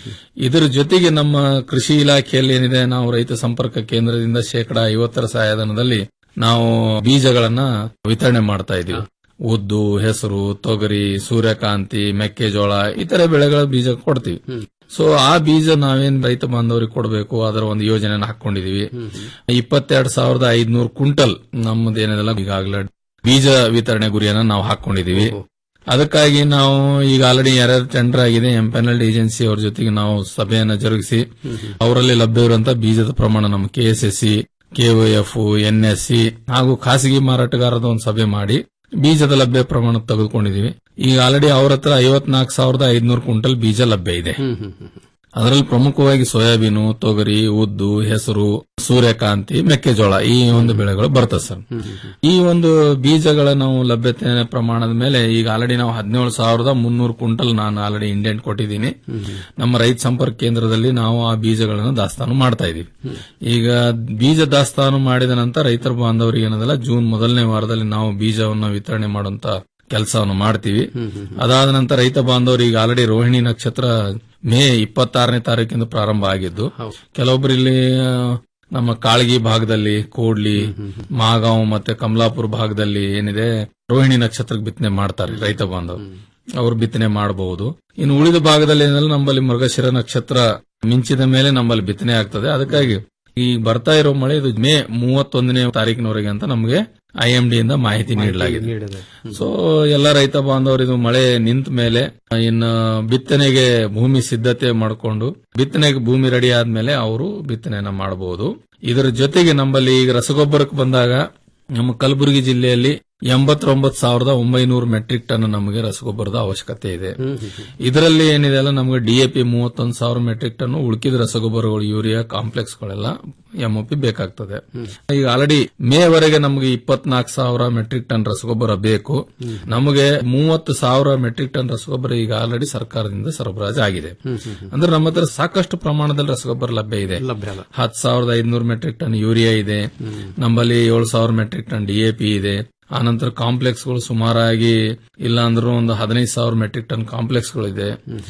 ಇದರ ಜೊತೆಗೆ ನಮ್ಮ ಕೃಷಿ ಇಲಾಖೆಯಲ್ಲಿ ಏನಿದೆ ನಾವು ರೈತ ಸಂಪರ್ಕ ಕೇಂದ್ರದಿಂದ ಶೇಕಡಾ ಐವತ್ತರ ಸಹಾಯಧನದಲ್ಲಿ ನಾವು ಬೀಜಗಳನ್ನ ವಿತರಣೆ ಮಾಡ್ತಾ ಇದೀವಿ ಉದ್ದು ಹೆಸರು ತೊಗರಿ ಸೂರ್ಯಕಾಂತಿ ಮೆಕ್ಕೆಜೋಳ ಇತರೆ ಬೆಳೆಗಳ ಬೀಜ ಕೊಡ್ತೀವಿ ಸೊ ಆ ಬೀಜ ನಾವೇನ್ ರೈತ ಬಾಂಧವರಿಗೆ ಕೊಡಬೇಕು ಅದರ ಒಂದು ಯೋಜನೆಯನ್ನು ಹಾಕೊಂಡಿದೀವಿ ಇಪ್ಪತ್ತೆರಡು ಸಾವಿರದ ಐದ್ನೂರು ಕ್ವಿಂಟಲ್ ನಮ್ಮದೇನಿದೆಲ್ಲ ಈಗಾಗಲೇ ಬೀಜ ವಿತರಣೆ ಗುರಿಯನ್ನ ನಾವು ಹಾಕೊಂಡಿದೀವಿ ಅದಕ್ಕಾಗಿ ನಾವು ಈಗ ಆಲ್ರೆಡಿ ಯಾರ್ಯಾರು ಟೆಂಡರ್ ಆಗಿದೆ ಎಂಪೆನಲ್ಡ್ ಏಜೆನ್ಸಿ ಅವ್ರ ಜೊತೆಗೆ ನಾವು ಸಭೆಯನ್ನ ಜರುಗಿಸಿ ಅವರಲ್ಲಿ ಲಭ್ಯವಿರುವಂತಹ ಬೀಜದ ಪ್ರಮಾಣ ನಮ್ಮ ಕೆಎಸ್ಎಸ್ಸಿ ಕೆಒಎಫ್ ಎನ್ಎಸ್ಸಿ ಹಾಗೂ ಖಾಸಗಿ ಮಾರಾಟಗಾರರ ಒಂದು ಸಭೆ ಮಾಡಿ ಬೀಜದ ಲಭ್ಯ ಪ್ರಮಾಣ ತೆಗೆದುಕೊಂಡಿದೀವಿ ಈಗ ಆಲ್ರೆಡಿ ಅವ್ರ ಹತ್ರ ಐವತ್ನಾಲ್ಕು ಸಾವಿರದ ಐದ್ನೂರು ಕ್ವಿಂಟಲ್ ಬೀಜ ಲಭ್ಯ ಇದೆ ಅದರಲ್ಲಿ ಪ್ರಮುಖವಾಗಿ ಸೋಯಾಬೀನು ತೊಗರಿ ಉದ್ದು ಹೆಸರು ಸೂರ್ಯಕಾಂತಿ ಮೆಕ್ಕೆಜೋಳ ಈ ಒಂದು ಬೆಳೆಗಳು ಬರ್ತದೆ ಸರ್ ಈ ಒಂದು ಬೀಜಗಳ ನಾವು ಲಭ್ಯತೆ ಪ್ರಮಾಣದ ಮೇಲೆ ಈಗ ಆಲ್ರೆಡಿ ನಾವು ಹದಿನೇಳು ಸಾವಿರದ ಮುನ್ನೂರು ಕ್ವಿಂಟಲ್ ನಾನು ಆಲ್ರೆಡಿ ಇಂಡೆಂಟ್ ಕೊಟ್ಟಿದ್ದೀನಿ ನಮ್ಮ ರೈತ ಸಂಪರ್ಕ ಕೇಂದ್ರದಲ್ಲಿ ನಾವು ಆ ಬೀಜಗಳನ್ನು ದಾಸ್ತಾನು ಮಾಡ್ತಾ ಇದೀವಿ ಈಗ ಬೀಜ ದಾಸ್ತಾನು ಮಾಡಿದ ನಂತರ ರೈತರ ಬಾಂಧವರಿಗೆ ಏನದಲ್ಲ ಜೂನ್ ಮೊದಲನೇ ವಾರದಲ್ಲಿ ನಾವು ಬೀಜವನ್ನು ವಿತರಣೆ ಮಾಡುವಂತ ಕೆಲಸವನ್ನು ಮಾಡ್ತೀವಿ ಅದಾದ ನಂತರ ರೈತ ಬಾಂಧವರು ಈಗ ಆಲ್ರೆಡಿ ರೋಹಿಣಿ ನಕ್ಷತ್ರ ಮೇ ಇಪ್ಪತ್ತಾರನೇ ತಾರೀಕಿಂದ ಪ್ರಾರಂಭ ಆಗಿದ್ದು ಕೆಲವೊಬ್ರು ಇಲ್ಲಿ ಆ, ನಮ್ಮ ಕಾಳಗಿ ಭಾಗದಲ್ಲಿ ಕೋಡ್ಲಿ ಮಾಗಾಂವ್ ಮತ್ತೆ ಕಮಲಾಪುರ ಭಾಗದಲ್ಲಿ ಏನಿದೆ ರೋಹಿಣಿ ನಕ್ಷತ್ರಕ್ಕೆ ಬಿತ್ತನೆ ಮಾಡ್ತಾರೆ ರೈತ ಬಾಂಧವರು ಅವರು ಬಿತ್ತನೆ ಮಾಡಬಹುದು ಇನ್ನು ಉಳಿದ ಭಾಗದಲ್ಲಿ ಏನೆಲ್ಲ ನಮ್ಮಲ್ಲಿ ಮೃಗಶಿರ ನಕ್ಷತ್ರ ಮಿಂಚಿದ ಮೇಲೆ ನಮ್ಮಲ್ಲಿ ಬಿತ್ತನೆ ಆಗ್ತದೆ ಅದಕ್ಕಾಗಿ ಈ ಬರ್ತಾ ಇರೋ ಮಳೆ ಇದು ಮೇ ಮೂವತ್ತೊಂದನೇ ತಾರೀಕಿನವರೆಗೆ ಅಂತ ನಮಗೆ ಐಎಂಡಿ ಇಂದ ಮಾಹಿತಿ ನೀಡಲಾಗಿದೆ ಸೊ ಎಲ್ಲ ರೈತ ಬಾಂಧವರು ಇದು ಮಳೆ ನಿಂತ ಮೇಲೆ ಇನ್ನು ಬಿತ್ತನೆಗೆ ಭೂಮಿ ಸಿದ್ಧತೆ ಮಾಡಿಕೊಂಡು ಬಿತ್ತನೆಗೆ ಭೂಮಿ ರೆಡಿ ಆದ್ಮೇಲೆ ಅವರು ಬಿತ್ತನೆಯನ್ನ ಮಾಡಬಹುದು ಇದರ ಜೊತೆಗೆ ನಮ್ಮಲ್ಲಿ ಈಗ ರಸಗೊಬ್ಬರಕ್ಕೆ ಬಂದಾಗ ನಮ್ಮ ಕಲಬುರಗಿ ಜಿಲ್ಲೆಯಲ್ಲಿ ಎಂಬತ್ತೊಂಬತ್ತು ಸಾವಿರದ ಒಂಬೈನೂರು ಮೆಟ್ರಿಕ್ ಟನ್ ನಮಗೆ ರಸಗೊಬ್ಬರದ ಅವಶ್ಯಕತೆ ಇದೆ ಇದರಲ್ಲಿ ಏನಿದೆ ಅಲ್ಲ ನಮಗೆ ಡಿಎಪಿ ಮೂವತ್ತೊಂದು ಸಾವಿರ ಮೆಟ್ರಿಕ್ ಟನ್ ಉಳುಕಿದ ರಸಗೊಬ್ಬರಗಳು ಯೂರಿಯಾ ಕಾಂಪ್ಲೆಕ್ಸ್ ಗಳೆಲ್ಲ ಎಂಒಪಿ ಬೇಕಾಗ್ತದೆ ಈಗ ಆಲ್ರೆಡಿ ಮೇ ವರೆಗೆ ನಮಗೆ ಇಪ್ಪತ್ನಾಲ್ಕು ಸಾವಿರ ಮೆಟ್ರಿಕ್ ಟನ್ ರಸಗೊಬ್ಬರ ಬೇಕು ನಮಗೆ ಮೂವತ್ತು ಸಾವಿರ ಮೆಟ್ರಿಕ್ ಟನ್ ರಸಗೊಬ್ಬರ ಈಗ ಆಲ್ರೆಡಿ ಸರ್ಕಾರದಿಂದ ಸರಬರಾಜು ಆಗಿದೆ ಅಂದ್ರೆ ನಮ್ಮ ಹತ್ರ ಸಾಕಷ್ಟು ಪ್ರಮಾಣದಲ್ಲಿ ರಸಗೊಬ್ಬರ ಲಭ್ಯ ಇದೆ ಲಭ್ಯ ಅಲ್ಲ ಹತ್ತು ಸಾವಿರದ ಐದ್ನೂರು ಮೆಟ್ರಿಕ್ ಟನ್ ಯೂರಿಯಾ ಇದೆ ನಮ್ಮಲ್ಲಿ ಏಳು ಸಾವಿರ ಮೆಟ್ರಿಕ್ ಟನ್ ಡಿಎಪಿ ಇದೆ ಆನಂತರ ಕಾಂಪ್ಲೆಕ್ಸ್ಗಳು ಸುಮಾರಾಗಿ ಇಲ್ಲ ಅಂದ್ರೂ ಒಂದು ಹದಿನೈದು ಸಾವಿರ ಮೆಟ್ರಿಕ್ ಟನ್ ಕಾಂಪ್ಲೆಕ್ಸ್ಗಳು ಇದೆ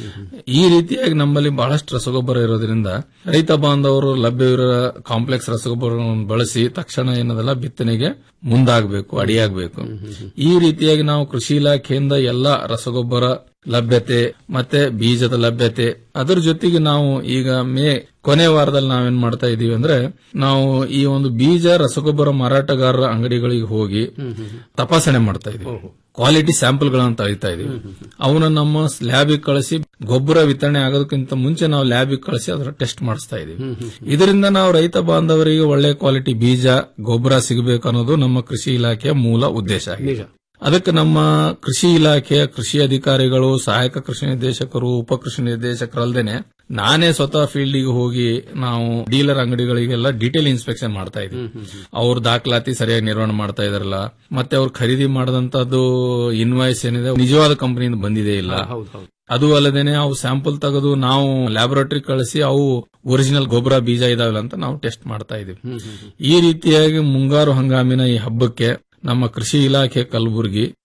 ಈ ರೀತಿಯಾಗಿ ನಮ್ಮಲ್ಲಿ ಬಹಳಷ್ಟು ರಸಗೊಬ್ಬರ ಇರೋದ್ರಿಂದ ರೈತ ಬಾಂಧವರು ಲಭ್ಯವಿರೋ ಕಾಂಪ್ಲೆಕ್ಸ್ ರಸಗೊಬ್ಬರಗಳನ್ನು ಬಳಸಿ ತಕ್ಷಣ ಏನದಲ್ಲ ಬಿತ್ತನೆಗೆ ಮುಂದಾಗಬೇಕು ಅಡಿಯಾಗಬೇಕು ಈ ರೀತಿಯಾಗಿ ನಾವು ಕೃಷಿ ಇಲಾಖೆಯಿಂದ ಎಲ್ಲ ರಸಗೊಬ್ಬರ ಲಭ್ಯತೆ ಮತ್ತೆ ಬೀಜದ ಲಭ್ಯತೆ ಅದರ ಜೊತೆಗೆ ನಾವು ಈಗ ಮೇ ಕೊನೆ ವಾರದಲ್ಲಿ ನಾವೇನ್ ಮಾಡ್ತಾ ಇದೀವಿ ಅಂದ್ರೆ ನಾವು ಈ ಒಂದು ಬೀಜ ರಸಗೊಬ್ಬರ ಮಾರಾಟಗಾರರ ಅಂಗಡಿಗಳಿಗೆ ಹೋಗಿ ತಪಾಸಣೆ ಮಾಡ್ತಾ ಇದೀವಿ ಕ್ವಾಲಿಟಿ ಸ್ಯಾಂಪಲ್ ಗಳನ್ನು ತೆಗಿತಾ ಇದೀವಿ ಅವನ್ನ ನಮ್ಮ ಲ್ಯಾಬಿಗೆ ಕಳಿಸಿ ಗೊಬ್ಬರ ವಿತರಣೆ ಆಗೋದಕ್ಕಿಂತ ಮುಂಚೆ ನಾವು ಲ್ಯಾಬಿಗೆ ಕಳಿಸಿ ಅದರ ಟೆಸ್ಟ್ ಮಾಡಿಸ್ತಾ ಇದೀವಿ ಇದರಿಂದ ನಾವು ರೈತ ಬಾಂಧವರಿಗೆ ಒಳ್ಳೆ ಕ್ವಾಲಿಟಿ ಬೀಜ ಗೊಬ್ಬರ ಸಿಗಬೇಕು ಅನ್ನೋದು ನಮ್ಮ ಕೃಷಿ ಇಲಾಖೆಯ ಮೂಲ ಉದ್ದೇಶ ಆಗಿದೆ ಅದಕ್ಕೆ ನಮ್ಮ ಕೃಷಿ ಇಲಾಖೆಯ ಕೃಷಿ ಅಧಿಕಾರಿಗಳು ಸಹಾಯಕ ಕೃಷಿ ನಿರ್ದೇಶಕರು ಉಪ ಕೃಷಿ ನಿರ್ದೇಶಕರಲ್ದೇನೆ ನಾನೇ ಸ್ವತಃ ಫೀಲ್ಡಿಗೆ ಹೋಗಿ ನಾವು ಡೀಲರ್ ಅಂಗಡಿಗಳಿಗೆಲ್ಲ ಡೀಟೇಲ್ ಇನ್ಸ್ಪೆಕ್ಷನ್ ಮಾಡ್ತಾ ಇದೀವಿ ಅವ್ರ ದಾಖಲಾತಿ ಸರಿಯಾಗಿ ನಿರ್ವಹಣೆ ಮಾಡ್ತಾ ಇದಾರಲ್ಲ ಮತ್ತೆ ಅವ್ರು ಖರೀದಿ ಮಾಡದಂತದ್ದು ಇನ್ವಾಯ್ಸ್ ಏನಿದೆ ನಿಜವಾದ ಕಂಪನಿಯಿಂದ ಬಂದಿದೆ ಇಲ್ಲ ಅದು ಅಲ್ಲದೇನೆ ಅವು ಸ್ಯಾಂಪಲ್ ತೆಗೆದು ನಾವು ಲ್ಯಾಬೊರೇಟರಿ ಕಳಿಸಿ ಅವು ಒರಿಜಿನಲ್ ಗೊಬ್ಬರ ಬೀಜ ಇದಾವಲ್ಲ ಅಂತ ನಾವು ಟೆಸ್ಟ್ ಮಾಡ್ತಾ ಇದೀವಿ ಈ ರೀತಿಯಾಗಿ ಮುಂಗಾರು ಹಂಗಾಮಿನ ಈ ಹಬ್ಬಕ್ಕೆ ನಮ್ಮ ಕೃಷಿ ಇಲಾಖೆ ಕಲಬುರಗಿ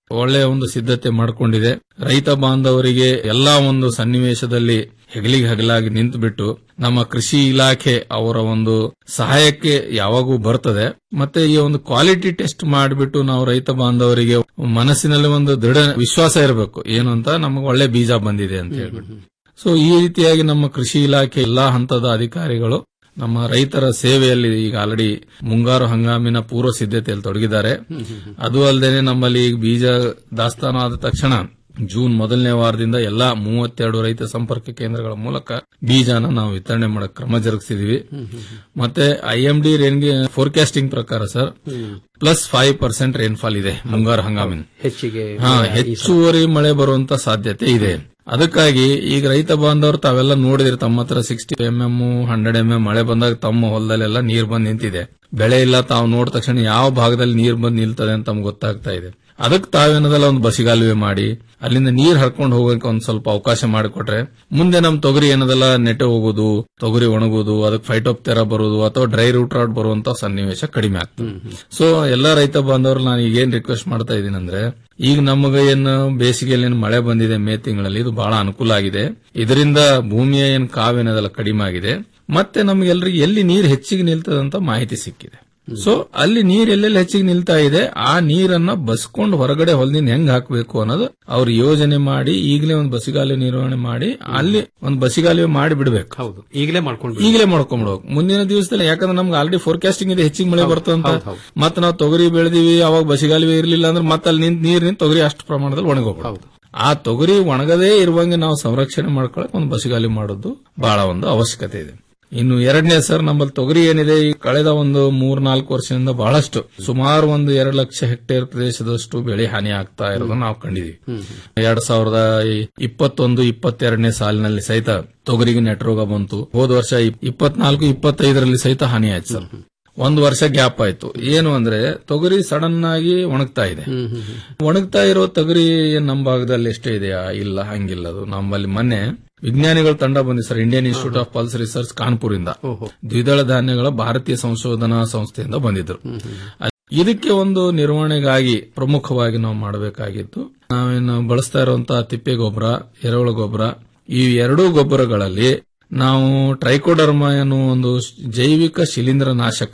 ಒಳ್ಳೆಯ ಒಂದು ಸಿದ್ಧತೆ ಮಾಡಿಕೊಂಡಿದೆ ರೈತ ಬಾಂಧವರಿಗೆ ಎಲ್ಲಾ ಒಂದು ಸನ್ನಿವೇಶದಲ್ಲಿ ಹೆಗಲಿಗೆ ಹಗಲಾಗಿ ನಿಂತುಬಿಟ್ಟು ನಮ್ಮ ಕೃಷಿ ಇಲಾಖೆ ಅವರ ಒಂದು ಸಹಾಯಕ್ಕೆ ಯಾವಾಗೂ ಬರ್ತದೆ ಮತ್ತೆ ಈ ಒಂದು ಕ್ವಾಲಿಟಿ ಟೆಸ್ಟ್ ಮಾಡಿಬಿಟ್ಟು ನಾವು ರೈತ ಬಾಂಧವರಿಗೆ ಮನಸ್ಸಿನಲ್ಲಿ ಒಂದು ದೃಢ ವಿಶ್ವಾಸ ಇರಬೇಕು ಏನು ಅಂತ ನಮಗೆ ಒಳ್ಳೆ ಬೀಜ ಬಂದಿದೆ ಅಂತ ಹೇಳ್ಬಿಟ್ಟು ಸೊ ಈ ರೀತಿಯಾಗಿ ನಮ್ಮ ಕೃಷಿ ಇಲಾಖೆ ಎಲ್ಲಾ ಹಂತದ ಅಧಿಕಾರಿಗಳು ನಮ್ಮ ರೈತರ ಸೇವೆಯಲ್ಲಿ ಈಗ ಆಲ್ರೆಡಿ ಮುಂಗಾರು ಹಂಗಾಮಿನ ಪೂರ್ವ ಸಿದ್ಧತೆಯಲ್ಲಿ ತೊಡಗಿದ್ದಾರೆ ಅದು ಅಲ್ಲದೆ ನಮ್ಮಲ್ಲಿ ಈಗ ಬೀಜ ದಾಸ್ತಾನು ಆದ ತಕ್ಷಣ ಜೂನ್ ಮೊದಲನೇ ವಾರದಿಂದ ಎಲ್ಲಾ ಮೂವತ್ತೆರಡು ರೈತ ಸಂಪರ್ಕ ಕೇಂದ್ರಗಳ ಮೂಲಕ ಬೀಜನ ನಾವು ವಿತರಣೆ ಮಾಡಕ್ ಕ್ರಮ ಜರುಗಿಸಿದೀವಿ ಮತ್ತೆ ಐಎಂಡಿ ರೇನ್ಗೆ ಫೋರ್ಕಾಸ್ಟಿಂಗ್ ಪ್ರಕಾರ sir plus five percent rainfall ಇದೆ ಮುಂಗಾರು ಹಂಗಾಮಿನ ಹೆಚ್ಚಿಗೆ ಹಾ ಹೆಚ್ಚುವರಿ ಮಳೆ ಬರುವಂತ ಸಾಧ್ಯತೆ ಇದೆ ಅದಕ್ಕಾಗಿ ಈಗ ರೈತ ಬಾಂಧವರು ತಾವೆಲ್ಲ ನೋಡಿದ್ರೆ ತಮ್ಮ ಹತ್ರ sixty M M hundred M M ಮಳೆ ಬಂದಾಗ ತಮ್ಮ ಹೊಲದಲ್ಲೆಲ್ಲ ನೀರ್ ಬಂದ್ ನಿಂತಿದೆ ಬೆಳೆ ಇಲ್ಲ ತಾವು ನೋಡಿದ ತಕ್ಷಣ ಯಾವ ಭಾಗದಲ್ಲಿ ನೀರ್ ಬಂದ್ ನಿಲ್ತದೆ ಅಂತ ತಮ್ಗೆ ಗೊತ್ತಾಗ್ತಾ ಇದೆ ಅದಕ್ಕೆ ತಾವೇನದಲ್ಲ ಒಂದು ಬಸಿಗಾಲುವೆ ಮಾಡಿ ಅಲ್ಲಿಂದ ನೀರ್ ಹರ್ಕೊಂಡು ಹೋಗಕ್ಕೆ ಒಂದ್ ಸ್ವಲ್ಪ ಅವಕಾಶ ಮಾಡಿಕೊಟ್ರೆ ಮುಂದೆ ನಮ್ ತೊಗರಿ ಏನದಲ್ಲ ನೆಟ್ಟೆ ಹೋಗೋದು ತೊಗರಿ ಒಣಗೋದು ಅದಕ್ಕೆ ಫೈಟೋಪ್ ತೆರ ಬರೋದು ಅಥವಾ ಡ್ರೈ ರೂಟ್ ರಾಟ್ ಬರುವಂತ ಸನ್ನಿವೇಶ ಕಡಿಮೆ ಆಗ್ತದೆ ಸೊ ಎಲ್ಲಾ ರೈತ ಬಾಂಧವರು ನಾನು ಈಗ ಏನ್ ರಿಕ್ವೆಸ್ಟ್ ಮಾಡ್ತಾ ಇದ್ದೀನಿ ಅಂದ್ರೆ ಈಗ ನಮಗೆ ಏನು ಬೇಸಿಗೆಯಲ್ಲಿ ಏನು ಮಳೆ ಬಂದಿದೆ ಮೇ ತಿಂಗಳಲ್ಲಿ ಇದು ಬಹಳ ಅನುಕೂಲ ಆಗಿದೆ ಇದರಿಂದ ಭೂಮಿಯ ಏನು ಕಾವೇನದಲ್ಲ ಕಡಿಮೆ ಆಗಿದೆ ಮತ್ತೆ ನಮ್ಗೆಲ್ರಿಗೆ ಎಲ್ಲಿ ನೀರು ಹೆಚ್ಚಿಗೆ ನಿಲ್ತದಂತ ಮಾಹಿತಿ ಸಿಕ್ಕಿದೆ ಸೊ ಅಲ್ಲಿ ನೀರ್ ಎಲ್ಲೆಲ್ಲಿ ಹೆಚ್ಚಿಗೆ ನಿಲ್ತಾ ಇದೆ ಆ ನೀರನ್ನ ಬಸ್ಕೊಂಡು ಹೊರಗಡೆ ಹೊಲದಿಂದ ಹೆಂಗ್ ಹಾಕಬೇಕು ಅನ್ನೋದು ಅವ್ರು ಯೋಜನೆ ಮಾಡಿ ಈಗಲೇ ಒಂದು ಬಸಿಗಾಲುವೆ ನಿರ್ವಹಣೆ ಮಾಡಿ ಅಲ್ಲಿ ಒಂದು ಬಸಿಗಾಲುವೆ ಮಾಡಿ ಬಿಡಬೇಕು ಹೌದು ಈಗಲೇ ಮಾಡ್ಕೊಂಡು ಈಗಲೇ ಮಾಡ್ಕೊಂಡ್ಬಿಡ್ಬೇಕು ಮುಂದಿನ ದಿವಸದಲ್ಲಿ ಯಾಕಂದ್ರೆ ನಮ್ಗೆ ಆಲ್ರೆಡಿ ಫೋರ್ಕಾಸ್ಟಿಂಗ್ ಇದೆ ಹೆಚ್ಚಿಗೆ ಮಳೆ ಬರ್ತದಂತ ಮತ್ತೆ ನಾವು ತೊಗರಿ ಬೆಳೆದಿವಿ ಅವಾಗ ಬಸಿಗಾಲುವೆ ಇರಲಿಲ್ಲ ಅಂದ್ರೆ ಮತ್ತೆ ಅಲ್ಲಿ ನಿಂತ ನೀರ್ ನಿಂತ ತೊಗರಿ ಅಷ್ಟು ಪ್ರಮಾಣದಲ್ಲಿ ಒಣಗೋಗ್ಬಿಡುತ್ತೆ ಆ ತೊಗರಿ ಒಣಗದೇ ಇರುವಂಗೆ ನಾವು ಸಂರಕ್ಷಣೆ ಮಾಡ್ಕೊಳಕ್ ಒಂದು ಬಸಿಗಾಲಿ ಮಾಡೋದು ಬಹಳ ಒಂದು ಅವಶ್ಯಕತೆ ಇದೆ ಇನ್ನು ಎರಡನೇ ಸರ್ ನಮ್ಮಲ್ಲಿ ತೊಗರಿ ಏನಿದೆ ಈ ಕಳೆದ ಒಂದು ಮೂರ್ ನಾಲ್ಕು ವರ್ಷದಿಂದ ಬಹಳಷ್ಟು ಸುಮಾರು ಒಂದು ಎರಡು ಲಕ್ಷ ಹೆಕ್ಟೇರ್ ಪ್ರದೇಶದಷ್ಟು ಬೆಳೆ ಹಾನಿ ಆಗ್ತಾ ಇರೋದನ್ನ ನಾವು ಕಂಡಿದೀವಿ ಎರಡ್ ಸಾವಿರದ ಇಪ್ಪತ್ತೊಂದು ಇಪ್ಪತ್ತೆರಡನೇ ಸಾಲಿನಲ್ಲಿ ಸಹಿತ ತೊಗರಿಗೆ ನೆಟ್ ರೋಗ ಬಂತು ಹೋದ ವರ್ಷ ಇಪ್ಪತ್ನಾಲ್ಕು ಇಪ್ಪತ್ತೈದರಲ್ಲಿ ಸಹಿತ ಹಾನಿ ಆಯ್ತು ಸರ್ ಒಂದು ವರ್ಷ ಗ್ಯಾಪ್ ಆಯ್ತು ಏನು ಅಂದ್ರೆ ತೊಗರಿ ಸಡನ್ ಆಗಿ ಒಣಗ್ತಾ ಇದೆ ಒಣಗ್ತಾ ಇರೋ ತೊಗರಿ ಏನ್ ನಮ್ಮ ಭಾಗದಲ್ಲಿ ಎಷ್ಟೇ ಇದೆಯಾ ಇಲ್ಲ ಹಂಗಿಲ್ಲ ಅದು ನಮ್ಮಲ್ಲಿ ಮೊನ್ನೆ ವಿಜ್ಞಾನಿಗಳ ತಂಡ ಬಂದಿ sir Indian institute of pulse research Kanpur ಇಂದ ದ್ವಿದಳ ಧಾನ್ಯಗಳ ಭಾರತೀಯ ಸಂಶೋಧನಾ ಸಂಸ್ಥೆಯಿಂದ ಬಂದಿದ್ರು ಇದಕ್ಕೆ ಒಂದು ನಿರ್ವಹಣೆಗಾಗಿ ಪ್ರಮುಖವಾಗಿ ನಾವು ಮಾಡಬೇಕಾಗಿತ್ತು ನಾವೇನು ಬಳಸ್ತಾ ಇರುವಂತಹ ತಿಪ್ಪೆ ಗೊಬ್ಬರ ಎರೆಹುಳ ಗೊಬ್ಬರ ಈ ಎರಡೂ ಗೊಬ್ಬರಗಳಲ್ಲಿ ನಾವು ಟ್ರೈಕೋಡರ್ಮ ಅನ್ನೋ ಒಂದು ಜೈವಿಕ ಶಿಲೀಂಧ್ರ ನಾಶಕ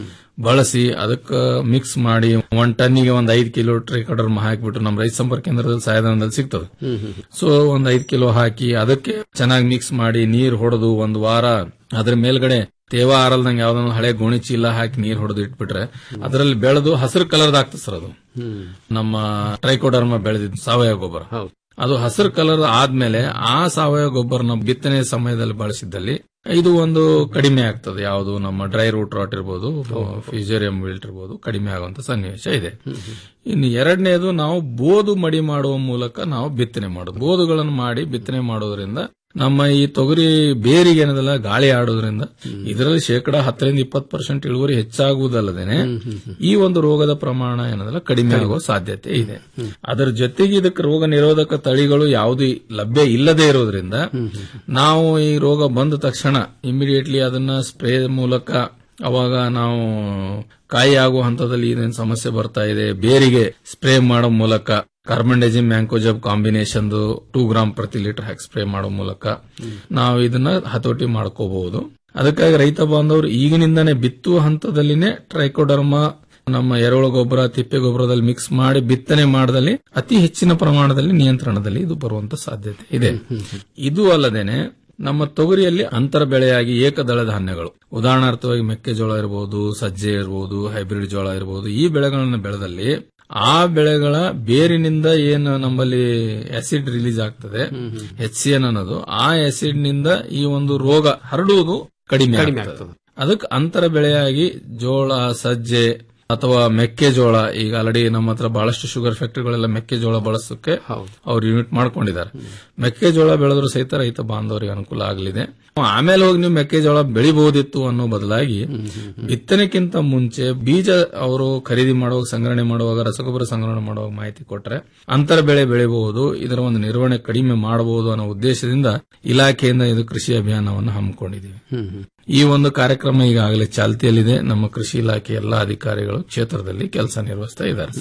ಬಳಸಿ ಅದಕ್ಕೆ ಮಿಕ್ಸ್ ಮಾಡಿ ಒಂದ್ ಟನ್ನಿಗೆ ಒಂದ್ ಐದು ಕಿಲೋ ಟ್ರೈಕೋಡರ್ಮ ಹಾಕಿಬಿಟ್ಟು ನಮ್ಮ ರೈತ ಸಂಪರ್ಕ ಕೇಂದ್ರದಲ್ಲಿ ಸಹಾಯಧನದಲ್ಲಿ ಸಿಗ್ತದೆ ಸೊ ಒಂದ್ ಐದು ಕಿಲೋ ಹಾಕಿ ಅದಕ್ಕೆ ಚೆನ್ನಾಗಿ ಮಿಕ್ಸ್ ಮಾಡಿ ನೀರ್ ಹೊಡೆದು ಒಂದು ವಾರ ಅದ್ರ ಮೇಲ್ಗಡೆ ತೇವ ಆರಲ್ದಂಗೆ ಯಾವ್ದೊಂದು ಹಳೆ ಗೋಣಿ ಚೀಲ ಹಾಕಿ ನೀರ್ ಹೊಡೆದು ಇಟ್ಬಿಟ್ರೆ ಅದರಲ್ಲಿ ಬೆಳೆದು ಹಸಿರು ಕಲರ್ದ ಆಗ್ತದೆ ಸರ್ ಅದು ನಮ್ಮ ಟ್ರೈಕೋಡರ್ಮ ಬೆಳೆದಿದ್ದು ಸಾವಯವ ಗೊಬ್ಬರ ಅದು ಹಸಿರು ಕಲರ್ ಆದ್ಮೇಲೆ ಆ ಸಾವಯವ ಗೊಬ್ಬರನ ಬಿತ್ತನೆ ಸಮಯದಲ್ಲಿ ಬಳಸಿದ್ದಲ್ಲಿ ಇದು ಒಂದು ಕಡಿಮೆ ಆಗ್ತದೆ ಯಾವುದು ನಮ್ಮ ಡ್ರೈ ರೂಟ್ ರಾಟ್ ಇರ್ಬೋದು ಫ್ಯೂಜರಿಯಂ ವಿಲ್ಟ್ ಇರ್ಬೋದು ಕಡಿಮೆ ಆಗುವಂತ ಸನ್ನಿವೇಶ ಇದೆ ಇನ್ನು ಎರಡನೇದು ನಾವು ಬೋದು ಮಡಿ ಮಾಡುವ ಮೂಲಕ ನಾವು ಬಿತ್ತನೆ ಮಾಡೋದು ಬೋದುಗಳನ್ನು ಮಾಡಿ ಬಿತ್ತನೆ ಮಾಡೋದ್ರಿಂದ ನಮ್ಮ ಈ ತೊಗರಿ ಬೇರಿಗೆ ಏನದಲ್ಲ ಗಾಳಿ ಆಡೋದ್ರಿಂದ ಇದರಲ್ಲಿ ಶೇಕಡ ಹತ್ತರಿಂದ ಇಪ್ಪತ್ತು ಪರ್ಸೆಂಟ್ ಇಳುವರಿ ಹೆಚ್ಚಾಗುವುದಲ್ಲದೇನೆ ಈ ಒಂದು ರೋಗದ ಪ್ರಮಾಣ ಏನದಲ್ಲ ಕಡಿಮೆ ಆಗುವ ಸಾಧ್ಯತೆ ಇದೆ ಅದರ ಜೊತೆಗೆ ಇದಕ್ಕೆ ರೋಗ ನಿರೋಧಕ ತಳಿಗಳು ಯಾವುದು ಲಭ್ಯ ಇಲ್ಲದೆ ಇರೋದ್ರಿಂದ ನಾವು ಈ ರೋಗ ಬಂದ ತಕ್ಷಣ ಇಮಿಡಿಯೇಟ್ಲಿ ಅದನ್ನ ಸ್ಪ್ರೇ ಮೂಲಕ ಅವಾಗ ನಾವು ಕಾಯಿ ಆಗುವ ಹಂತದಲ್ಲಿ ಏನೇನು ಸಮಸ್ಯೆ ಬರ್ತಾ ಇದೆ ಬೇರಿಗೆ ಸ್ಪ್ರೇ ಮಾಡೋ ಮೂಲಕ carbendazim mancozeb combination two gram ಪ್ರತಿ ಲೀಟರ್ ಹಾಕಿ ಸ್ಪ್ರೇ ಮಾಡೋ ಮೂಲಕ ನಾವು ಇದನ್ನ ಹತೋಟಿ ಮಾಡ್ಕೋಬಹುದು ಅದಕ್ಕಾಗಿ ರೈತ ಬಾಂಧವರು ಈಗಿನಿಂದಾನೇ ಬಿತ್ತುವ ಹಂತದಲ್ಲಿನೇ ಟ್ರೈಕೋಡರ್ಮ ನಮ್ಮ ಎರೆಹುಳ ಗೊಬ್ಬರ ತಿಪ್ಪೆ ಗೊಬ್ಬರದಲ್ಲಿ ಮಿಕ್ಸ್ ಮಾಡಿ ಬಿತ್ತನೆ ಮಾಡದಲ್ಲಿ ಅತಿ ಹೆಚ್ಚಿನ ಪ್ರಮಾಣದಲ್ಲಿ ನಿಯಂತ್ರಣದಲ್ಲಿ ಇದು ಬರುವಂತ ಸಾಧ್ಯತೆ ಇದೆ ಇದು ಅಲ್ಲದೇನೆ ನಮ್ಮ ತೊಗರಿಯಲ್ಲಿ ಅಂತರ ಬೆಳೆಯಾಗಿ ಏಕದಳ ಧಾನ್ಯಗಳು ಉದಾಹರಣಾರ್ಥವಾಗಿ ಮೆಕ್ಕೆಜೋಳ ಇರಬಹುದು ಸಜ್ಜೆ ಇರಬಹುದು ಹೈಬ್ರಿಡ್ ಜೋಳ ಇರಬಹುದು ಈ ಬೆಳೆಗಳನ್ನು ಬೆಳೆದಲ್ಲಿ ಆ ಬೆಳೆಗಳ ಬೇರಿನಿಂದ ಏನು ನಮ್ಮಲ್ಲಿ ಆಸಿಡ್ ರಿಲೀಸ್ ಆಗ್ತದೆ ಎಚ್ ಸಿ ಎನ್ ಅನ್ನೋದು ಆ ಆಸಿಡ್ ನಿಂದ ಈ ಒಂದು ರೋಗ ಹರಡುವುದು ಕಡಿಮೆ ಆಗ್ತದೆ ಅದಕ್ಕೆ ಅಂತರ ಬೆಳೆಯಾಗಿ ಜೋಳ ಸಜ್ಜೆ ಅಥವಾ ಮೆಕ್ಕೆಜೋಳ ಈಗ ಆಲ್ರೆಡಿ ನಮ್ಮ ಹತ್ರ ಬಹಳಷ್ಟು ಶುಗರ್ ಫ್ಯಾಕ್ಟರಿಗಳೆಲ್ಲ ಮೆಕ್ಕೆಜೋಳ ಬಳಸೋಕೆ ಅವ್ರು ಯೂನಿಟ್ ಮಾಡ್ಕೊಂಡಿದ್ದಾರೆ ಮೆಕ್ಕೆಜೋಳ ಬೆಳೆದ್ರು ಸಹಿತ ರೈತ ಬಾಂಧವರಿಗೆ ಅನುಕೂಲ ಆಗಲಿದೆ ಆಮೇಲೆ ಹೋಗಿ ನೀವು ಮೆಕ್ಕೆಜೋಳ ಬೆಳಿಬಹುದಿತ್ತು ಅನ್ನೋ ಬದಲಾಗಿ ಬಿತ್ತನೆಕ್ಕಿಂತ ಮುಂಚೆ ಬೀಜ ಅವರು ಖರೀದಿ ಮಾಡುವಾಗ ಸಂಗ್ರಹಣೆ ಮಾಡುವಾಗ ರಸಗೊಬ್ಬರ ಸಂಗ್ರಹಣೆ ಮಾಡುವಾಗ ಮಾಹಿತಿ ಕೊಟ್ರೆ ಅಂತರ ಬೆಳೆ ಬೆಳಿಬಹುದು ಇದರ ಒಂದು ನಿರ್ವಹಣೆ ಕಡಿಮೆ ಮಾಡಬಹುದು ಅನ್ನೋ ಉದ್ದೇಶದಿಂದ ಇಲಾಖೆಯಿಂದ ಇದು ಕೃಷಿ ಅಭಿಯಾನವನ್ನು ಹಮ್ಮಿಕೊಂಡಿದ್ದೀವಿ ಈ ಒಂದು ಕಾರ್ಯಕ್ರಮ ಈಗಾಗಲೇ ಚಾಲ್ತಿಯಲ್ಲಿದೆ ನಮ್ಮ ಕೃಷಿ ಇಲಾಖೆ ಎಲ್ಲಾ ಅಧಿಕಾರಿಗಳು ಕ್ಷೇತ್ರದಲ್ಲಿ ಕೆಲಸ ನಿರ್ವಹಿಸ್ತಾ ಇದ್ದಾರೆ ಸರ್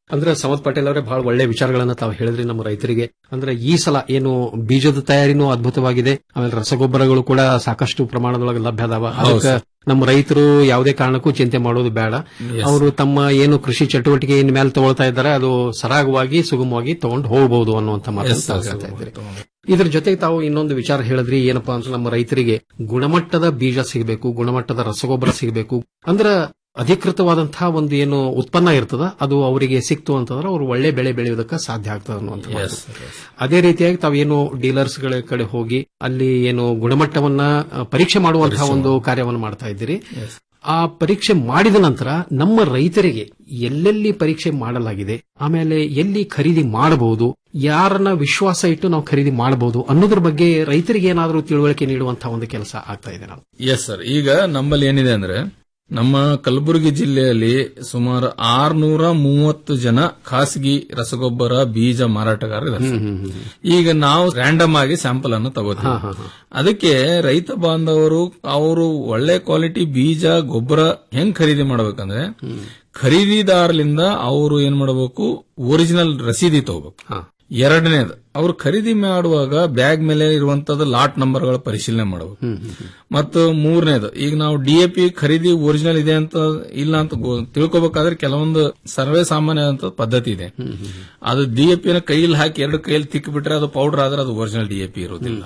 ಅಂದ್ರೆ ಸಮತ್ ಪಟೇಲ್ ಅವರೇ ಬಹಳ ಒಳ್ಳೆ ವಿಚಾರಗಳನ್ನ ತಾವು ಹೇಳಿದ್ರಿ ನಮ್ಮ ರೈತರಿಗೆ ಅಂದ್ರೆ ಈ ಸಲ ಏನು ಬೀಜದ ತಯಾರಿನೂ ಅದ್ಭುತವಾಗಿದೆ ಆಮೇಲೆ ರಸಗೊಬ್ಬರಗಳು ಕೂಡ ಸಾಕಷ್ಟು ಪ್ರಮಾಣದೊಳಗೆ ಲಭ್ಯ ಅದಾವ ಅದಕ್ಕೆ ನಮ್ಮ ರೈತರು ಯಾವುದೇ ಕಾರಣಕ್ಕೂ ಚಿಂತೆ ಮಾಡೋದು ಬೇಡ ಅವರು ತಮ್ಮ ಏನು ಕೃಷಿ ಚಟುವಟಿಕೆ ಇನ್ ಮೇಲೆ ತಗೊಳ್ತಾ ಇದ್ದಾರೆ ಅದು ಸರಾಗವಾಗಿ ಸುಗಮವಾಗಿ ತಗೊಂಡು ಹೋಗಬಹುದು ಅನ್ನುವಂತ ಮಾತನ್ನು ತಾವು ಹೇಳ್ತಾ ಇದ್ದೀರಿ ಇದ್ರ ಜೊತೆಗೆ ತಾವು ಇನ್ನೊಂದು ವಿಚಾರ ಹೇಳಿದ್ರಿ ಏನಪ್ಪಾ ಅಂದ್ರೆ ನಮ್ಮ ರೈತರಿಗೆ ಗುಣಮಟ್ಟದ ಬೀಜ ಸಿಗಬೇಕು ಗುಣಮಟ್ಟದ ರಸಗೊಬ್ಬರ ಸಿಗಬೇಕು ಅಂದ್ರ ಅಧಿಕೃತವಾದಂತಹ ಒಂದು ಏನು ಉತ್ಪನ್ನ ಇರ್ತದ ಅದು ಅವರಿಗೆ ಸಿಕ್ತು ಅಂತಂದ್ರೆ ಅವರು ಒಳ್ಳೆ ಬೆಳೆ ಬೆಳೆಯೋದಕ್ಕೆ ಸಾಧ್ಯ ಆಗ್ತದೆ ಅನ್ನುವಂಥ ಮಾತು. ಅದೇ ರೀತಿಯಾಗಿ ತಾವೇನು ಡೀಲರ್ಸ್ ಗಳ ಕಡೆ ಹೋಗಿ ಅಲ್ಲಿ ಏನು ಗುಣಮಟ್ಟವನ್ನ ಅ, ಪರೀಕ್ಷೆ ಮಾಡುವಂತಹ ಒಂದು ಕಾರ್ಯವನ್ನು ಮಾಡ್ತಾ ಇದ್ದೀರಿ ಆ ಪರೀಕ್ಷೆ ಮಾಡಿದ ನಂತರ ನಮ್ಮ ರೈತರಿಗೆ ಎಲ್ಲೆಲ್ಲಿ ಪರೀಕ್ಷೆ ಮಾಡಲಾಗಿದೆ ಆಮೇಲೆ ಎಲ್ಲಿ ಖರೀದಿ ಮಾಡಬಹುದು ಯಾರನ್ನ ವಿಶ್ವಾಸ ಇಟ್ಟು ನಾವು ಖರೀದಿ ಮಾಡಬಹುದು ಅನ್ನೋದ್ರ ಬಗ್ಗೆ ರೈತರಿಗೆ ಏನಾದರೂ ತಿಳುವಳಿಕೆ ನೀಡುವಂತಹ ಒಂದು ಕೆಲಸ ಆಗ್ತಾ ಇದೆ ನಾವು ಎಸ್ ಸರ್ ಈಗ ನಮ್ಮಲ್ಲಿ ಏನಿದೆ ಅಂದ್ರೆ ನಮ್ಮ ಕಲಬುರಗಿ ಜಿಲ್ಲೆಯಲ್ಲಿ ಸುಮಾರು ಆರ್ನೂರ ಮೂವತ್ತು ಜನ ಖಾಸಗಿ ರಸಗೊಬ್ಬರ ಬೀಜ ಮಾರಾಟಗಾರರು ಇದ್ದಾರೆ ಸರ್. ಈಗ ನಾವು ರ್ಯಾಂಡಮ್ ಆಗಿ ಸ್ಯಾಂಪಲ್ ಅನ್ನು ತಗೋತೀವಿ ಅದಕ್ಕೆ ರೈತ ಬಾಂಧವರು ಅವರು ಒಳ್ಳೆ ಕ್ವಾಲಿಟಿ ಬೀಜ ಗೊಬ್ಬರ ಹೆಂಗ್ ಖರೀದಿ ಮಾಡ್ಬೇಕಂದ್ರೆ ಖರೀದಿದಾರರಿಂದ ಅವರು ಏನ್ ಮಾಡಬೇಕು ಒರಿಜಿನಲ್ ರಸೀದಿ ತಗೋಬೇಕು ಎರಡನೇದು ಅವ್ರು ಖರೀದಿ ಮಾಡುವಾಗ ಬ್ಯಾಗ್ ಮೇಲೆ ಇರುವಂತದ್ದು ಲಾಟ್ ನಂಬರ್ಗಳ ಪರಿಶೀಲನೆ ಮಾಡಬೇಕು ಮತ್ತು ಮೂರನೇದು ಈಗ ನಾವು ಡಿಎಪಿ ಖರೀದಿ ಒರಿಜಿನಲ್ ಇದೆ ಅಂತ ಇಲ್ಲ ಅಂತ ಗೊ- ತಿಳ್ಕೊಬೇಕಾದ್ರೆ ಕೆಲವೊಂದು ಸರ್ವೇ ಸಾಮಾನ್ಯವಾದಂತ ಪದ್ಧತಿ ಇದೆ ಅದು ಡಿಎಪಿ ನ ಕೈಯಲ್ಲಿ ಹಾಕಿ ಎರಡು ಕೈಯಲ್ಲಿ ತಿಕ್ಕಿಬಿಟ್ರೆ ಅದು ಪೌಡರ್ ಆದ್ರೆ ಅದು ಒರಿಜಿನಲ್ ಡಿಎಪಿ ಇರೋದಿಲ್ಲ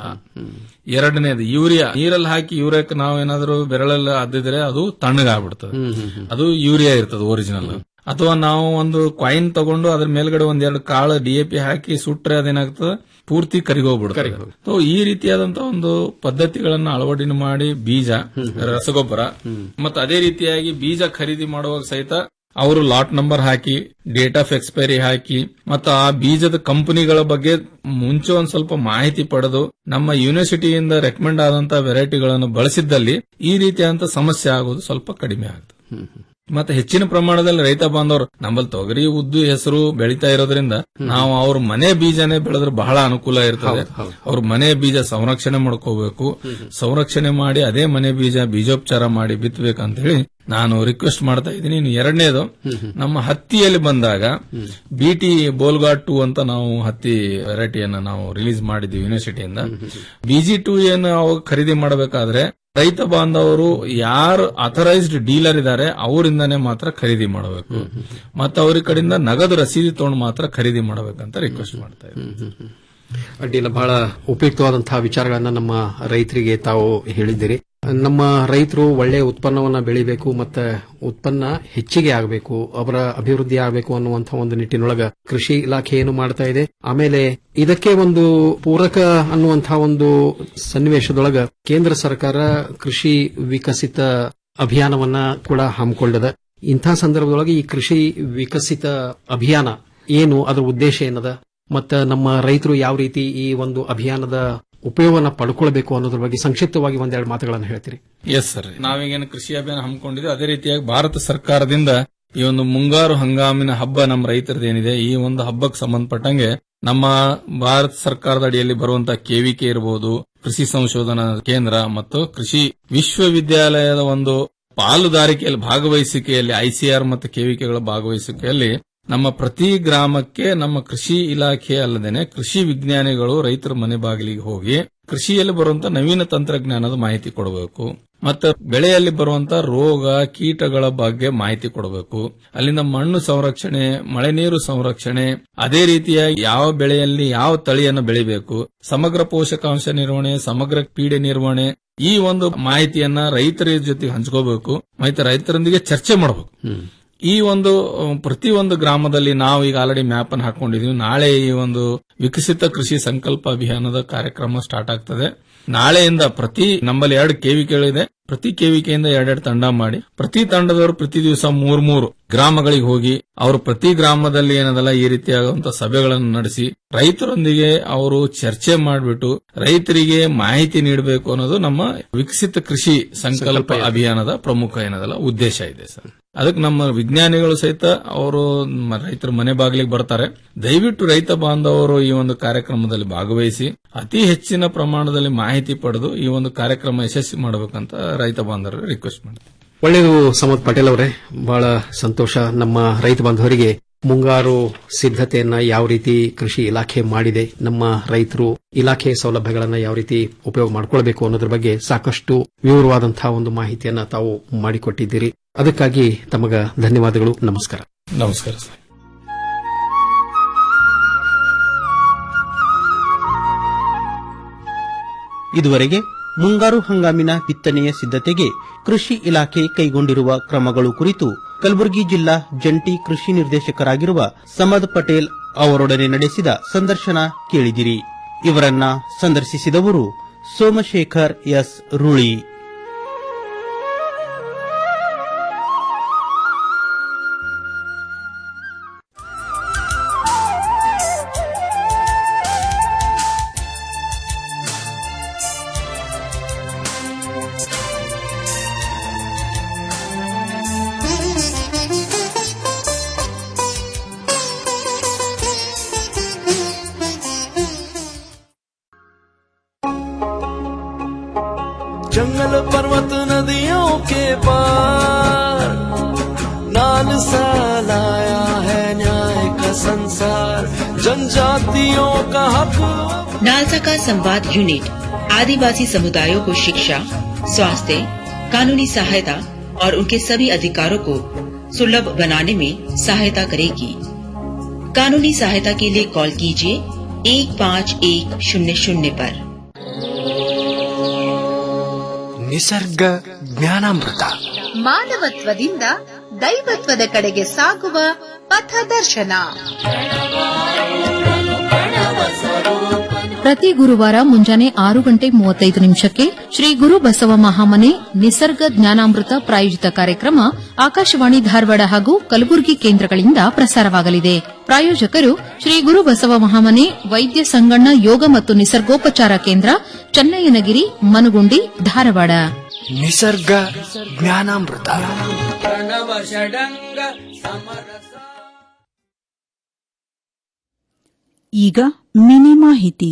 ಎರಡನೇದು ಯೂರಿಯಾ ನೀರಲ್ಲಿ ಹಾಕಿ ಯೂರಿಯಾಕ್ಕೆ ನಾವು ಏನಾದರೂ ಬೆರಳಲ್ಲಿ ಅದ್ದಿದ್ರೆ ಅದು ತಣ್ಣಗಾಗ್ಬಿಡ್ತದೆ ಅದು ಯೂರಿಯಾ ಇರ್ತದೆ ಒರಿಜಿನಲ್ ಅಥವಾ ನಾವು ಒಂದು ಕಾಯಿನ್ ತಗೊಂಡು ಅದ್ರ ಮೇಲ್ಗಡೆ ಒಂದೆರಡು ಕಾಳು ಡಿಎಪಿ ಹಾಕಿ ಸುಟ್ರೆ ಅದೇನಾಗ್ತದೆ ಪೂರ್ತಿ ಕರಿಗೋಗ್ಬಿಡ್ತದೆ ಸೊ ಈ ರೀತಿಯಾದಂತಹ ಒಂದು ಪದ್ಧತಿಗಳನ್ನ ಅಳವಡಿಕೆ ಮಾಡಿ ಬೀಜ ರಸಗೊಬ್ಬರ ಮತ್ತು ಅದೇ ರೀತಿಯಾಗಿ ಬೀಜ ಖರೀದಿ ಮಾಡುವಾಗ ಸಹಿತ ಅವರು ಲಾಟ್ ನಂಬರ್ ಹಾಕಿ ಡೇಟ್ ಆಫ್ ಎಕ್ಸ್ಪೈರಿ ಹಾಕಿ ಮತ್ತು ಆ ಬೀಜದ ಕಂಪನಿಗಳ ಬಗ್ಗೆ ಮುಂಚೆ ಒಂದ್ ಸ್ವಲ್ಪ ಮಾಹಿತಿ ಪಡೆದು ನಮ್ಮ ಯೂನಿವರ್ಸಿಟಿಯಿಂದ ರೆಕಮೆಂಡ್ ಆದಂತಹ ವೆರೈಟಿಗಳನ್ನು ಬಳಸಿದ್ದಲ್ಲಿ ಈ ರೀತಿಯಾದಂತಹ ಸಮಸ್ಯೆ ಆಗೋದು ಸ್ವಲ್ಪ ಕಡಿಮೆ ಆಗ್ತದೆ ಮತ್ತೆ ಹೆಚ್ಚಿನ ಪ್ರಮಾಣದಲ್ಲಿ ರೈತ ಬಾಂಧವರು ನಮ್ಮಲ್ಲಿ ತೊಗರಿ ಉದ್ದು ಹೆಸರು ಬೆಳೀತಾ ಇರೋದ್ರಿಂದ ನಾವು ಅವ್ರ ಮನೆ ಬೀಜನೇ ಬೆಳೆದ್ರೆ ಬಹಳ ಅನುಕೂಲ ಇರ್ತದೆ ಅವ್ರ ಮನೆ ಬೀಜ ಸಂರಕ್ಷಣೆ ಮಾಡ್ಕೋಬೇಕು ಸಂರಕ್ಷಣೆ ಮಾಡಿ ಅದೇ ಮನೆ ಬೀಜ ಬೀಜೋಪಚಾರ ಮಾಡಿ ಬಿತ್ತಬೇಕಂತ ಹೇಳಿ ನಾನು ರಿಕ್ವೆಸ್ಟ್ ಮಾಡ್ತಾ ಇದ್ದೀನಿ ಇನ್ನು ಎರಡನೇದು ನಮ್ಮ ಹತ್ತಿಯಲ್ಲಿ ಬಂದಾಗ ಬಿಟಿ ಬೋಲ್ಗಾಟ್ ಟು ಅಂತ ನಾವು ಹತ್ತಿ ವೆರೈಟಿಯನ್ನ ನಾವು ರಿಲೀಸ್ ಮಾಡಿದ್ವಿ ಯೂನಿವರ್ಸಿಟಿಯಿಂದ ಬಿಜಿ ಟು ಏನು ಅವಾಗ ಖರೀದಿ ಮಾಡಬೇಕಾದ್ರೆ ರೈತ ಬಾಂಧವರು ಯಾರು ಅಥರೈಸ್ಡ್ ಡೀಲರ್ ಇದ್ದಾರೆ ಅವರಿಂದಾನೇ ಮಾತ್ರ ಖರೀದಿ ಮಾಡಬೇಕು ಮತ್ತು ಅವ್ರ ಕಡೆಯಿಂದ ನಗದು ರಸೀದಿ ತಗೊಂಡು ಮಾತ್ರ ಖರೀದಿ ಮಾಡಬೇಕಂತ ರಿಕ್ವೆಸ್ಟ್ ಮಾಡ್ತಾ ಇದ್ದೀನಿ ಅಡ್ಡಿಲ್ಲ ಬಹಳ ಉಪಯುಕ್ತವಾದಂತಹ ವಿಚಾರಗಳನ್ನ ನಮ್ಮ ರೈತರಿಗೆ ತಾವು ಹೇಳಿದ್ದೀರಿ ನಮ್ಮ ರೈತರು ಒಳ್ಳೆಯ ಉತ್ಪನ್ನವನ್ನ ಬೆಳಿಬೇಕು ಮತ್ತೆ ಉತ್ಪನ್ನ ಹೆಚ್ಚಿಗೆ ಆಗಬೇಕು ಅವರ ಅಭಿವೃದ್ಧಿ ಆಗಬೇಕು ಅನ್ನುವಂತಹ ಒಂದು ನಿಟ್ಟಿನೊಳಗ ಕೃಷಿ ಇಲಾಖೆ ಏನು ಮಾಡ್ತಾ ಇದೆ ಆಮೇಲೆ ಇದಕ್ಕೆ ಒಂದು ಪೂರಕ ಅನ್ನುವಂತಹ ಒಂದು ಸನ್ನಿವೇಶದೊಳಗ ಕೇಂದ್ರ ಸರ್ಕಾರ ಕೃಷಿ ವಿಕಸಿತ ಅಭಿಯಾನವನ್ನ ಕೂಡ ಹಮ್ಮಿಕೊಂಡಿದೆ ಇಂಥ ಸಂದರ್ಭದೊಳಗೆ ಈ ಕೃಷಿ ವಿಕಸಿತ ಅಭಿಯಾನ ಏನು ಅದರ ಉದ್ದೇಶ ಏನದ ಮತ್ತ ನಮ್ಮ ರೈತರು ಯಾವ ರೀತಿ ಈ ಒಂದು ಅಭಿಯಾನದ ಉಪಯೋಗನ ಪಡ್ಕೊಳ್ಬೇಕು ಅನ್ನೋದ್ರ ಬಗ್ಗೆ ಸಂಕ್ಷಿಪ್ತವಾಗಿ ಒಂದೆರಡು ಮಾತುಗಳನ್ನು ಹೇಳ್ತೀರಿ ಎಸ್ ಸರ್ ನಾವೀಗೇನು ಕೃಷಿ ಅಭಿಯಾನ ಹಮ್ಮಿಕೊಂಡಿದ್ವಿ ಅದೇ ರೀತಿಯಾಗಿ ಭಾರತ ಸರ್ಕಾರದಿಂದ ಈ ಒಂದು ಮುಂಗಾರು ಹಂಗಾಮಿನ ಹಬ್ಬ ನಮ್ಮ ರೈತರದ್ದು ಏನಿದೆ ಈ ಒಂದು ಹಬ್ಬಕ್ಕೆ ಸಂಬಂಧಪಟ್ಟಂಗೆ ನಮ್ಮ ಭಾರತ ಸರ್ಕಾರದ ಅಡಿಯಲ್ಲಿ ಬರುವಂತಹ ಕೆವಿಕೆ ಇರಬಹುದು ಕೃಷಿ ಸಂಶೋಧನಾ ಕೇಂದ್ರ ಮತ್ತು ಕೃಷಿ ವಿಶ್ವವಿದ್ಯಾಲಯದ ಒಂದು ಪಾಲುದಾರಿಕೆಯಲ್ಲಿ ಭಾಗವಹಿಸಿಕೆಯಲ್ಲಿ ಐಸಿಆರ್ ಮತ್ತು ಕೆವಿಕೆಗಳ ಭಾಗವಹಿಸಿಕೆಯಲ್ಲಿ ನಮ್ಮ ಪ್ರತಿ ಗ್ರಾಮಕ್ಕೆ ನಮ್ಮ ಕೃಷಿ ಇಲಾಖೆ ಅಲ್ಲದೇನೆ ಕೃಷಿ ವಿಜ್ಞಾನಿಗಳು ರೈತರ ಮನೆ ಬಾಗಿಲಿಗೆ ಹೋಗಿ ಕೃಷಿಯಲ್ಲಿ ಬರುವಂತ ನವೀನ ತಂತ್ರಜ್ಞಾನದ ಮಾಹಿತಿ ಕೊಡಬೇಕು ಮತ್ತೆ ಬೆಳೆಯಲ್ಲಿ ಬರುವಂತ ರೋಗ ಕೀಟಗಳ ಬಗ್ಗೆ ಮಾಹಿತಿ ಕೊಡಬೇಕು ಅಲ್ಲಿಂದ ಮಣ್ಣು ಸಂರಕ್ಷಣೆ ಮಳೆ ನೀರು ಸಂರಕ್ಷಣೆ ಅದೇ ರೀತಿಯಾಗಿ ಯಾವ ಬೆಳೆಯಲ್ಲಿ ಯಾವ ತಳಿಯನ್ನು ಬೆಳಿಬೇಕು ಸಮಗ್ರ ಪೋಷಕಾಂಶ ನಿರ್ವಹಣೆ ಸಮಗ್ರ ಪೀಡೆ ನಿರ್ವಹಣೆ ಈ ಒಂದು ಮಾಹಿತಿಯನ್ನ ರೈತರ ಜೊತೆ ಹಂಚ್ಕೋಬೇಕು ಮತ್ತೆ ರೈತರೊಂದಿಗೆ ಚರ್ಚೆ ಮಾಡಬೇಕು ಈ ಒಂದು ಅಹ್, ಪ್ರತಿ ಒಂದು ಗ್ರಾಮದಲ್ಲಿ ನಾವು ಈಗ ಆಲ್ರೆಡಿ ಮ್ಯಾಪ್ ಅನ್ನು ಹಾಕೊಂಡಿದೀವಿ ನಾಳೆ ಈ ಒಂದು ವಿಕಸಿತ ಕೃಷಿ ಸಂಕಲ್ಪ ಅಭಿಯಾನದ ಕಾರ್ಯಕ್ರಮ ಸ್ಟಾರ್ಟ್ ಆಗ್ತದೆ ನಾಳೆಯಿಂದ ಪ್ರತಿ ನಮ್ಮಲ್ಲಿ ಎರಡು ಕೇವಿಕೆಗಳಿದೆ ಪ್ರತಿ ಕೇವಿಕೆಯಿಂದ ಎರಡೆರಡು ತಂಡ ಮಾಡಿ ಪ್ರತಿ ತಂಡದವರು ಪ್ರತಿ ದಿವಸ ಮೂರ್ ಮೂರು ಗ್ರಾಮಗಳಿಗೆ ಹೋಗಿ ಅವರು ಪ್ರತಿ ಗ್ರಾಮದಲ್ಲಿ ಏನದಲ್ಲ ಈ ರೀತಿಯಾದಂತಹ ಸಭೆಗಳನ್ನು ನಡೆಸಿ ರೈತರೊಂದಿಗೆ ಅವರು ಚರ್ಚೆ ಮಾಡಿಬಿಟ್ಟು ರೈತರಿಗೆ ಮಾಹಿತಿ ನೀಡಬೇಕು ಅನ್ನೋದು ನಮ್ಮ ವಿಕಸಿತ ಕೃಷಿ ಸಂಕಲ್ಪ ಅಭಿಯಾನದ ಪ್ರಮುಖ ಏನದಲ್ಲ ಉದ್ದೇಶ ಇದೆ ಸರ್ ಅದಕ್ಕೆ ನಮ್ಮ ವಿಜ್ಞಾನಿಗಳು ಸಹಿತ ಅವರು ಮ- ರೈತರ ಮನೆ ಬಾಗಿಲಿಗೆ ಬರ್ತಾರೆ ದಯವಿಟ್ಟು ರೈತ ಬಾಂಧವರು ಈ ಒಂದು ಕಾರ್ಯಕ್ರಮದಲ್ಲಿ ಭಾಗವಹಿಸಿ ಅತಿ ಹೆಚ್ಚಿನ ಪ್ರಮಾಣದಲ್ಲಿ ಮಾಹಿತಿ ಪಡೆದು ಈ ಒಂದು ಕಾರ್ಯಕ್ರಮ ಯಶಸ್ವಿ ಮಾಡಬೇಕಂತ ರೈತ ಬಾಂಧವರು ರಿಕ್ವೆಸ್ಟ್ ಮಾಡ್ತಾರೆ ಒಳ್ಳೆಯದು ಸಮತ್ ಪಟೇಲ್ ಅವರೇ ಬಹಳ ಸಂತೋಷ ನಮ್ಮ ರೈತ ಬಾಂಧವರಿಗೆ ಮುಂಗಾರು ಸಿದ್ಧತೆಯನ್ನ ಯಾವ ರೀತಿ ಕೃಷಿ ಇಲಾಖೆ ಮಾಡಿದೆ ನಮ್ಮ ರೈತರು ಇಲಾಖೆ ಸೌಲಭ್ಯಗಳನ್ನ ಯಾವ ರೀತಿ ಉಪಯೋಗ ಮಾಡಿಕೊಳ್ಬೇಕು ಅನ್ನೋದ್ರ ಬಗ್ಗೆ ಸಾಕಷ್ಟು ವಿವರವಾದಂತಹ ಒಂದು ಮಾಹಿತಿಯನ್ನ ತಾವು ಮಾಡಿಕೊಟ್ಟಿದ್ದೀರಿ ಅದಕ್ಕಾಗಿ ತಮಗ ಧನ್ಯವಾದಗಳು ನಮಸ್ಕಾರ ನಮಸ್ಕಾರ ಸರ್ ಇದುವರೆಗೆ ಮುಂಗಾರು ಹಂಗಾಮಿನ ಬಿತ್ತನೆಯ ಸಿದ್ಧತೆಗೆ ಕೃಷಿ ಇಲಾಖೆ ಕೈಗೊಂಡಿರುವ ಕ್ರಮಗಳು ಕುರಿತು ಕಲಬುರಗಿ ಜಿಲ್ಲಾ ಜಂಟಿ ಕೃಷಿ ನಿರ್ದೇಶಕರಾಗಿರುವ ಸಮದ್ ಪಟೇಲ್ ಅವರೊಡನೆ ನಡೆಸಿದ ಸಂದರ್ಶನ ಕೇಳಿದಿರಿ ಇವರನ್ನ ಸಂದರ್ಶಿಸಿದವರು ಸೋಮಶೇಖರ್ ಎಸ್ ರೂಳಿ जंगल पर्वत नदियों के पार नाल सा लाया है न्याय का संसार जनजातियों का हक नालसा का संवाद यूनिट आदिवासी समुदायों को शिक्षा स्वास्थ्य कानूनी सहायता और उनके सभी अधिकारों को सुलभ बनाने में सहायता करेगी कानूनी सहायता के लिए कॉल कीजिए एक पाँच एक शून्य शून्य पर ನಿಸರ್ಗ ಜ್ಞಾನಾಮೃತ ಮಾನವತ್ವದಿಂದ ದೈವತ್ವದ ಕಡೆಗೆ ಸಾಗುವ ಪಥದರ್ಶನ ಪ್ರತಿ ಗುರುವಾರ ಮುಂಜಾನೆ ಆರು ಗಂಟೆ ಮೂವತ್ತೈದು ನಿಮಿಷಕ್ಕೆ ಶ್ರೀ ಗುರು ಬಸವ ಮಹಾಮನೆ ನಿಸರ್ಗ ಜ್ಞಾನಾಮೃತ ಪ್ರಾಯೋಜಿತ ಕಾರ್ಯಕ್ರಮ ಆಕಾಶವಾಣಿ ಧಾರವಾಡ ಹಾಗೂ ಕಲಬುರಗಿ ಕೇಂದ್ರಗಳಿಂದ ಪ್ರಸಾರವಾಗಲಿದೆ ಪ್ರಾಯೋಜಕರು ಶ್ರೀ ಗುರು ಬಸವ ಮಹಾಮನೆ ವೈದ್ಯ ಸಂಗಣ್ಣ ಯೋಗ ಮತ್ತು ನಿಸರ್ಗೋಪಚಾರ ಕೇಂದ್ರ ಚನ್ನಯ್ಯನಗಿರಿ ಮನುಗುಂಡಿ ಧಾರವಾಡ ನಿಸರ್ಗ ಜ್ಞಾನಾಮೃತ ಈಗ ಮಿನಿ ಮಾಹಿತಿ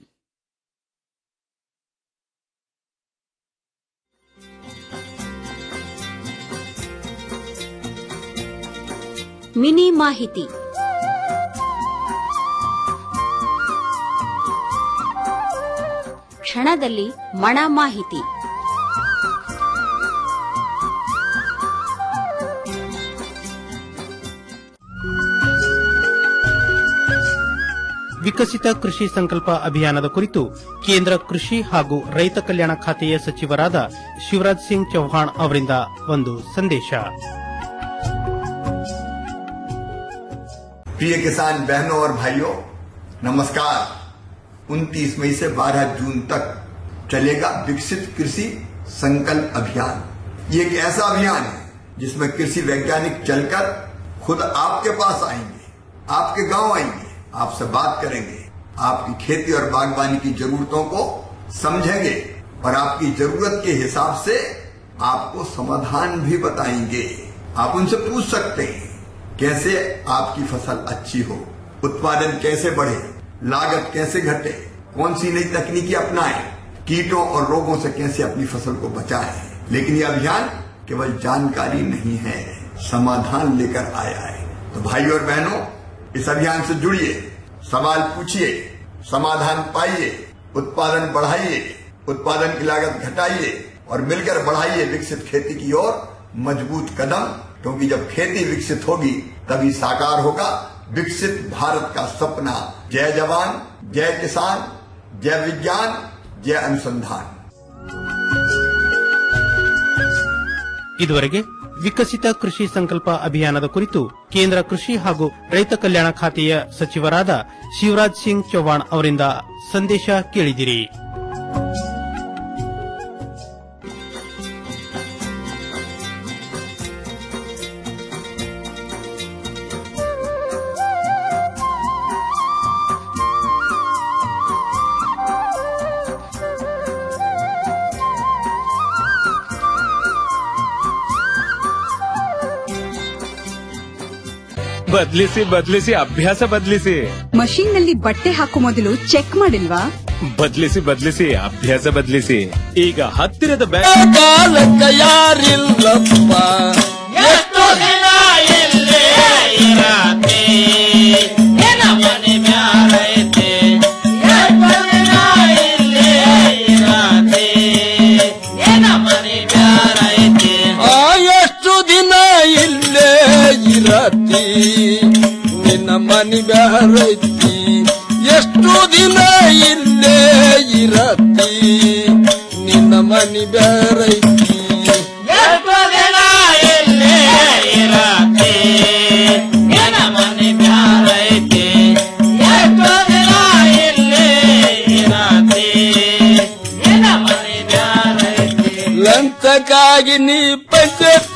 ಮಿನಿ ಮಾಹಿತಿ ಕ್ಷಣದಲ್ಲಿ ಮಣ ಮಾಹಿತಿ ವಿಕಸಿತ ಕೃಷಿ ಸಂಕಲ್ಪ ಅಭಿಯಾನದ ಕುರಿತು ಕೇಂದ್ರ ಕೃಷಿ ಹಾಗೂ ರೈತ ಕಲ್ಯಾಣ ಖಾತೆಯ ಸಚಿವರಾದ ಶಿವರಾಜ್ ಸಿಂಗ್ ಚೌಹಾಣ್ ಅವರಿಂದ ಒಂದು ಸಂದೇಶ प्रिय किसान बहनों और भाइयों नमस्कार 29 मई से 12 जून तक चलेगा विकसित कृषि संकल्प अभियान ये एक ऐसा अभियान है जिसमें कृषि वैज्ञानिक चलकर खुद आपके पास आएंगे आपके गांव आएंगे आपसे बात करेंगे आपकी खेती और बागवानी की जरूरतों को समझेंगे और आपकी जरूरत के हिसाब से आपको समाधान भी बताएंगे आप उनसे पूछ सकते हैं कैसे आपकी फसल अच्छी हो उत्पादन कैसे बढ़े लागत कैसे घटे कौन सी नई तकनीकी अपनाएं कीटों और रोगों से कैसे अपनी फसल को बचाएं लेकिन ये अभियान केवल जानकारी नहीं है समाधान लेकर आया है तो भाई और बहनों इस अभियान से जुड़िए सवाल पूछिए समाधान पाइए उत्पादन बढ़ाइए उत्पादन की लागत घटाइए और मिलकर बढ़ाइए विकसित खेती की ओर मजबूत कदम क्योंकि जब खेती विकसित होगी तभी साकार होगा विकसित भारत का सपना जय जवान जय किसान जय विज्ञान जय अनुसंधान ಇದುವರೆಗೆ ವಿಕಸಿತ ಕೃಷಿ ಸಂಕಲ್ಪ ಅಭಿಯಾನದ ಕುರಿತು ಕೇಂದ್ರ ಕೃಷಿ ಹಾಗೂ ರೈತ ಕಲ್ಯಾಣ ಖಾತೆಯ ಸಚಿವರಾದ ಶಿವರಾಜ್ ಸಿಂಗ್ ಚೌಹಾಣ್ ಅವರಿಂದ ಸಂದೇಶ ಕೇಳಿದಿರಿ ಬದ್ಲಿಸಿ ಬದ್ಲಿಸಿ ಅಭ್ಯಾಸ ಬದ್ಲಿಸಿ ಮಷೀನ್ ನಲ್ಲಿ ಬಟ್ಟೆ ಹಾಕೋ ಮೊದಲು ಚೆಕ್ ಮಾಡಿಲ್ವಾ ಬದ್ಲಿಸಿ ಬದ್ಲಿಸಿ ಅಭ್ಯಾಸ ಬದ್ಲಿಸಿ ಈಗ ಹತ್ತಿರದ ಬ್ಯಾಂಕ್ ಕಾಲಕ್ಕ ಯಾರಿಲ್ಲಪ್ಪ ಎಷ್ಟು ದಿನ ಇಲ್ಲೇ ಇರತಿ ಇರತಿ ನಿನ್ನ ಮನಿ ಬ್ಯಾರೈತಿ ಎಷ್ಟು ದಿನ ಇಲ್ಲೇ ಇರತಿ ನಿನ್ನ ಮನಿ ಬ್ಯಾರೈತಿ ಎಷ್ಟು ದಿನ ಇಲ್ಲೇ ಇರತಿ ನಿನ್ನ ಮನಿ ಬ್ಯಾರೈತಿ ಎಷ್ಟು ದಿನ ಇಲ್ಲೇ ಇರತಿ ನಿನ್ನ ಮನಿ ಬ್ಯಾರೈತಿ ಲಂಚಕ್ಕಾಗಿ ನೀ ಪಂಚಾಯತ್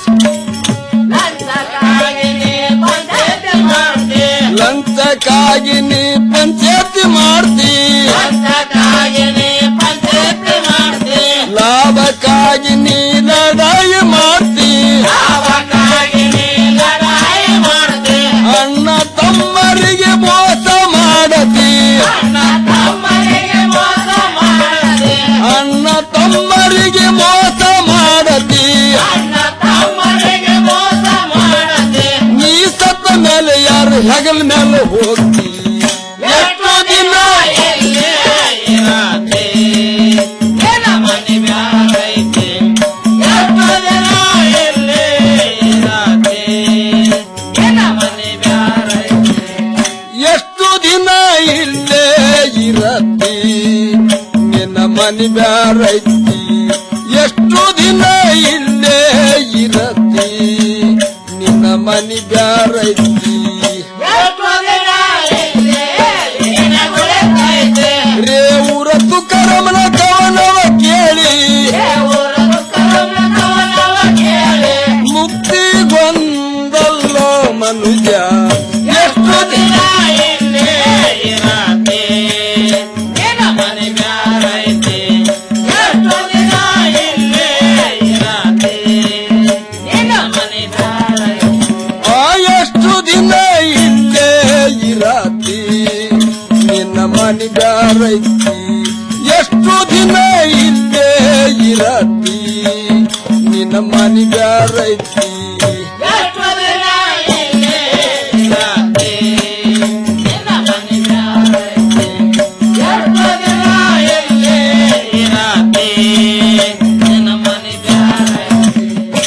ಲಂಚಕ್ಕಾಗಿ ನೀ ಪಂಚಾಯತಿ ಮಾಡ್ತಿ ಲಂಚಕ್ಕಾಗಿ ನೀ ಪಂಚಾಯತಿ ಮಾಡ್ತಿ ಲಂಚಕ್ಕಾಗಿ ನೀ ಪಂಚಾಯತಿ ಮಾಡ್ತಿ ಲಾಭಕ್ಕಾಗಿ ನೀ ಲಡಾಯಿ ಮಾಡ್ತಿ ಲಾಭಕ್ಕಾಗಿ ನೀ ಲಡಾಯಿ ಮಾಡ್ತಿ ಅಣ್ಣ ತಮ್ಮರಿಗೆ ಮೋಸ ಮಾಡತಿ ಅಣ್ಣ ತಮ್ಮರಿಗೆ ಮೋಸ ಮಾಡತಿ ಅಣ್ಣ ತಮ್ಮರಿಗೆ ಮೋಸ ಮಾಡತಿ ಅಣ್ಣ ತಮ್ಮರಿಗೆ ಮೋಸ ಮಾಡತಿ ನೀ ಸತ್ತ ಮೇಲೆ ಯಾರು ಹೆಗಲ ಮೇಲೆ ಹೋಗ್ತಿ ಎಷ್ಟು ದಿನ ಇಲ್ಲೇ ಇರತಿ ನಿನ್ನ ಮನಿ ಬ್ಯಾರೈತಿ ಎಷ್ಟು ದಿನ ಇಲ್ಲೇ ಇರತಿ ನಿನ್ನ ಮನಿ ಬ್ಯಾರೈತಿ ಎಷ್ಟು ದಿನ ಇಲ್ಲೇ ಇರತಿ ನಿನ್ನ ಮನಿ ಬ್ಯಾರೈತಿ ಎಷ್ಟು ದಿನ ಇಲ್ಲೇ ಇರತಿ ನಿನ್ನ ಮನಿ ಬ್ಯಾರೈತಿ ಎಷ್ಟು ದಿನ ಇಲ್ಲೇ ನಿನ್ನ ಉಳಿತೈತಿ ರೇ ಊರ ತುಕರಮನ ಕವನವ ಕೇಳಿ ದೇವರ ದುಃಖವನ್ನು ಕವನವ ಕೇಳಿ ಮುಕ್ತಿ ಗೊಂದಲ್ಲ ಮನುಜ ಎಷ್ಟು ದಿನ ಇಲ್ಲೇ ಇರತಿ ನಿನ್ನ ಮನೆ ಬ್ಯಾರೈತಿ ಎಷ್ಟು ದಿನ ಇಲ್ಲೇ ಇರತಿ ನಿನ್ನ ಮನೆ ಬ್ಯಾರೈತಿ ಆ ಎಷ್ಟು ದಿನ ಇಲ್ಲೇ ಇರತಿ ನಿನ್ನ ಮನಿ ಬ್ಯಾರೈತಿ ಎಷ್ಟು ದಿನ ಇಲ್ಲೇ ಇರತಿ ನಿನ್ನ ಮನಿ ಬ್ಯಾರೈತಿ ಎಷ್ಟು ದಿನ ಇಲ್ಲೇ ಇರತಿ ನಿನ್ನ ಮನೆ ಬ್ಯಾರೈತಿ ಎಷ್ಟು ದಿನ ಇಲ್ಲೇ ಇರತಿ ನಿನ್ನ ಮನೆ ಬ್ಯಾರೈತಿ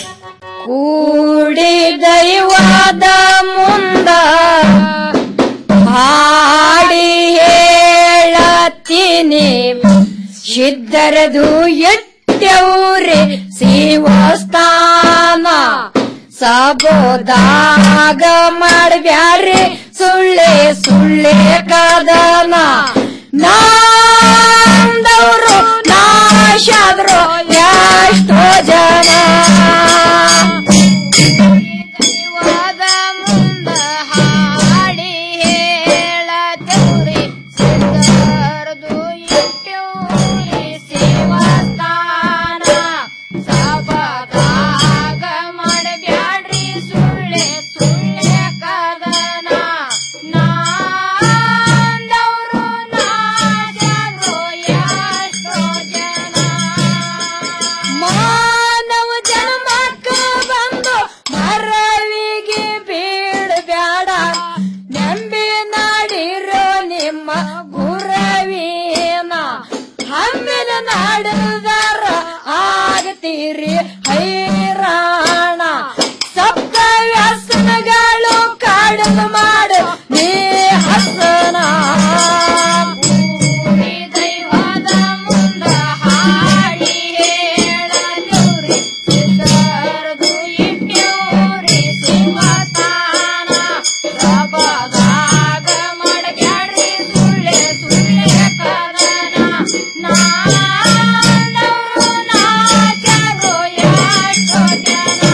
ಕೂಡಿ ದೈವದ ಮುಂದ ಹಾಡಿ ಹೇಳತ್ತೀನಿ ಸಿದ್ಧರದು ಎಟ್ಟವ್ರೆ ಶಿವಸ್ಥಾನ ಸಬೋದಾಗ ಮಾಡ್ಬ್ಯಾರಿ ಸುಳ್ಳೆ ಸುಳ್ಳೆ ಕದನ ನಾಂದವ್ರು ನಾಶಾದ್ರು ಎಷ್ಟೋ ಜನ ದೈವದ ಮುಂದ ಹಾಡಿ ಹೇಳತವ್ರಿ ಸಿದ್ಧರದು ಇಟ್ಟವ್ರಿ ಶಿವಸ್ಥಾನ ಸಬದಾಗ ಮಾಡಬ್ಯಾಡ್ರಿ ಸುಳ್ಳೆ ಸುಳ್ಳೆ ಕದನ ನಾಂದವ್ರು ನಾಶಾದ್ರು ಎಷ್ಟೋ ಜನ ಮಾನವ ಜನ್ಮಕ್ಕ ಬಂದು ಮರವಿಗೆ ಬೀಳಬ್ಯಾಡ ನಂಬಿ ನಾಡಿರೋ ನಿಮ್ಮ ಗುರವೀನ ಹಮ್ಮಿನ ನಾಡದಾರ ಆಗತೀರಿ ಹೈರಾಣ ಸಪ್ತ ವ್ಯಸನಗಳು ಕಾಡಲು ಮಾಡು ನೀ ಹಸನ ದೈವದ ಮುಂದ ಹಾಡಿ ಹೇಳದವ್ರಿ ಸಿದ್ಧರದು ಇಟ್ಟವ್ರಿ ಶಿವತಾನ ಸಬದಾಗ ಮಾಡಬ್ಯಾಡ್ರಿ ಸುಳ್ಳೆ ಸುಳ್ಳೆ ಕದನ ನಾನವ್ರು ನಾಚರು ಎಷ್ಟೋ ಜನ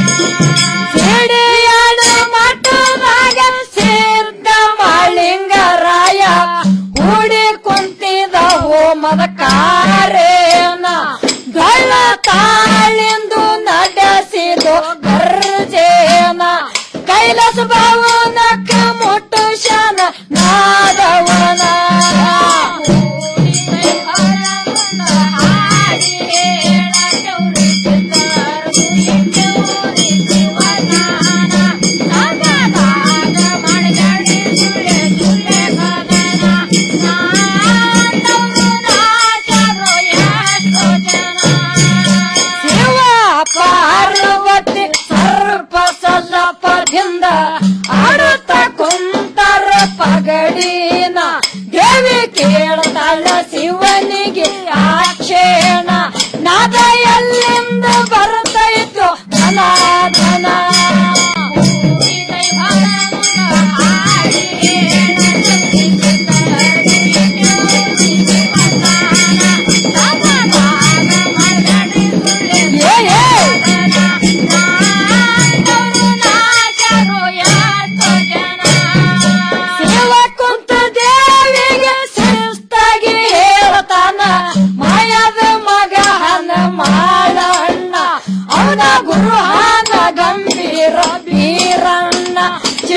ಸಿಡಿಯಾಡು ಮಠದಾಗ ಸಿದ್ಧ ಮಾಳಿಂಗರಾಯ ಹೂಡಿ ಕುಂತಿದ ಹೋಮದ ಕಾರೇನ ಡೊಳ್ಳ ತಾಳಿಂದು ನಡೆಸಿದು ಗರ್ಜೇನ ಕೈಲಾಸ ಭವನಕ್ಕ ಮುಟ್ಟು ಶನ ನಾದವನ ಹಾಡಿ ಹೇಳವ್ರಿ ಸಿದ್ಧರದು ಇಟ್ಟವ್ರಿ ಶಿವನಾನ ಸಬದಾಗ ಮಾಡಬ್ಯಾಡ್ರಿ ಸುಳ್ಳೆ ಸುಳ್ಳೆ ಕದನ ನಾನವ್ರು ನಾಚರು ಎಷ್ಟೋ ಜನ ಶಿವ ಪಾರ್ವತಿ ಸರ್ಪ ಸಲ್ಲಪದಿಂದ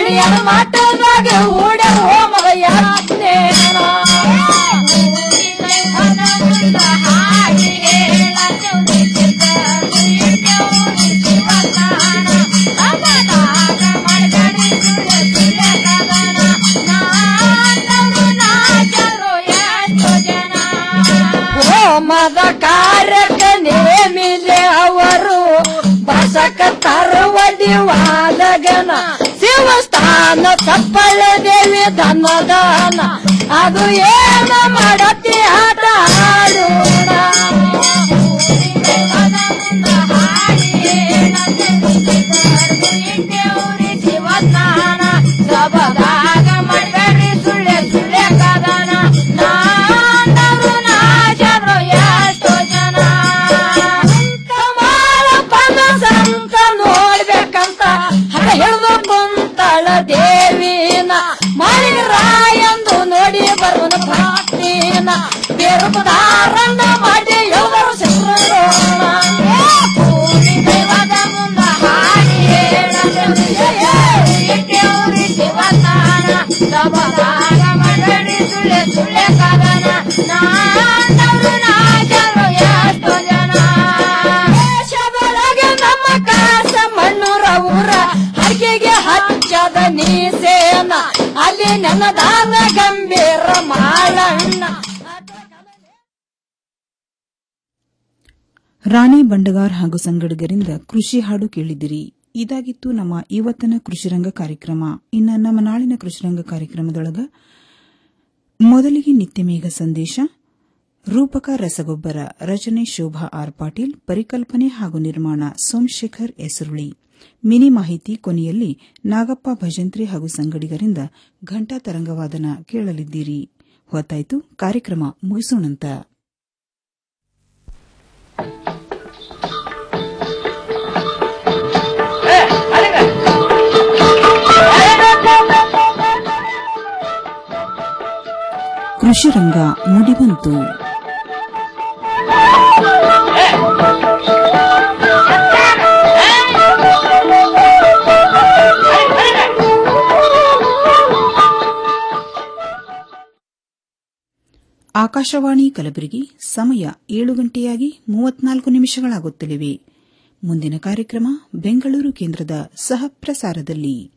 ಮಣಿಯನ ಮಾಟದಾಗ ಹೂಡ ಹೋಮದ ಯಾತ್ನೇನ ಹೋಮದ ಕಾರ್ಯಕ್ಕೆ ನೇಮಿಲೆ ಅವರು ಬಸಕ ತರುವಡಿವಾದಗನ ಶಿವಸ್ಥಾನ ಚಪ್ಪಳ ದೇವಿ ಧನದಾನ ಅದು ಏನ ಮಾಡತಿ ಆಟ ಆಡೋಣ ಶಿವಸ್ನಾನ ಸಬದಾಗ ಮಾಡಬೇಡ್ರಿ ಸುಳ್ಳೆ ಸುಳ್ಳೆ ಕದನ ನಾಂದರು ನಾಚರು ಎಷ್ಟೋ ಜನ ಕಮಾಲ ಪನಸಂತ ನೋಡ್ಬೇಕಂತ ಹಠ ಹಿಡಿದು ಕುಂತಳ ದೇವಿನ ಮಳಿಗೆ ರಾಯಂದು ನೋಡಿ ಬರುವನ ಭಕ್ತಿನ ಬೇರು ಪದಾರನ್ನ ಮಾಡಿ ಎಲ್ಲರೂ ಸಿರೋಣ ದೇವದ ಮುಂದ ಹಾಡಿ ಶಿವತಾನ ಸಬದಾಗ ಮಾಡಬೇಡಿ ಸುಳ್ಳೆ ಸುಳ್ಳೆ ಕದನ ನಾಂದರು ನಾಚರು ಎಷ್ಟೋ ಜನ ಶಬರಗೆ ನಮ್ಮ ಕಾಸ ಮಣ್ಣೂರ ಊರ ಹರಕೆಗೆ ಹಚ್ಚದ ನೀಸೇನ ಅಲ್ಲಿ ನನ್ನ ದಾನ ಗಂಭೀರ ಮಾಳಣ್ಣ ರಾಣಿ ಬಂಡಗಾರ್ ಹಾಗೂ ಸಂಗಡಿಗರಿಂದ ಕೃಷಿ ಹಾಡು ಕೇಳಿದಿರಿ ಇದಾಗಿತ್ತು ನಮ್ಮ ಇವತ್ತಿನ ಕೃಷಿರಂಗ ಕಾರ್ಯಕ್ರಮ ಇನ್ನು ನಮ್ಮ ನಾಳಿನ ಕೃಷಿರಂಗ ಕಾರ್ಯಕ್ರಮದೊಳಗ ಮೊದಲಿಗೆ ನಿತ್ಯ ಮೇಘ ಸಂದೇಶ ರೂಪಕ ರಸಗೊಬ್ಬರ ರಚನೆ ಶೋಭಾ ಆರ್ ಪಾಟೀಲ್ ಪರಿಕಲ್ಪನೆ ಹಾಗೂ ನಿರ್ಮಾಣ ಸೋಮಶೇಖರ್ ಎಸರುಳಿ ಮಿನಿ ಮಾಹಿತಿ ಕೊನೆಯಲ್ಲಿ ನಾಗಪ್ಪ ಭಜಂತ್ರಿ ಹಾಗೂ ಸಂಗಡಿಗರಿಂದ ಘಂಟಾ ತರಂಗವಾದನ ಕೇಳಲಿದ್ದೀರಿ ಹೊತ್ತಾಯ್ತು ಕಾರ್ಯಕ್ರಮ ಮುಗಿಸೋಣಂತ ಕೃಷಿ ರಂಗ ಮುಡಿಬಂತು ಆಕಾಶವಾಣಿ ಕಲಬುರಗಿ ಸಮಯ ಏಳು ಗಂಟೆಯಾಗಿ ಮೂವತ್ನಾಲ್ಕು ನಿಮಿಷಗಳಾಗುತ್ತಲಿವೆ ಮುಂದಿನ ಕಾರ್ಯಕ್ರಮ ಬೆಂಗಳೂರು ಕೇಂದ್ರದ ಸಹ ಪ್ರಸಾರದಲ್ಲಿ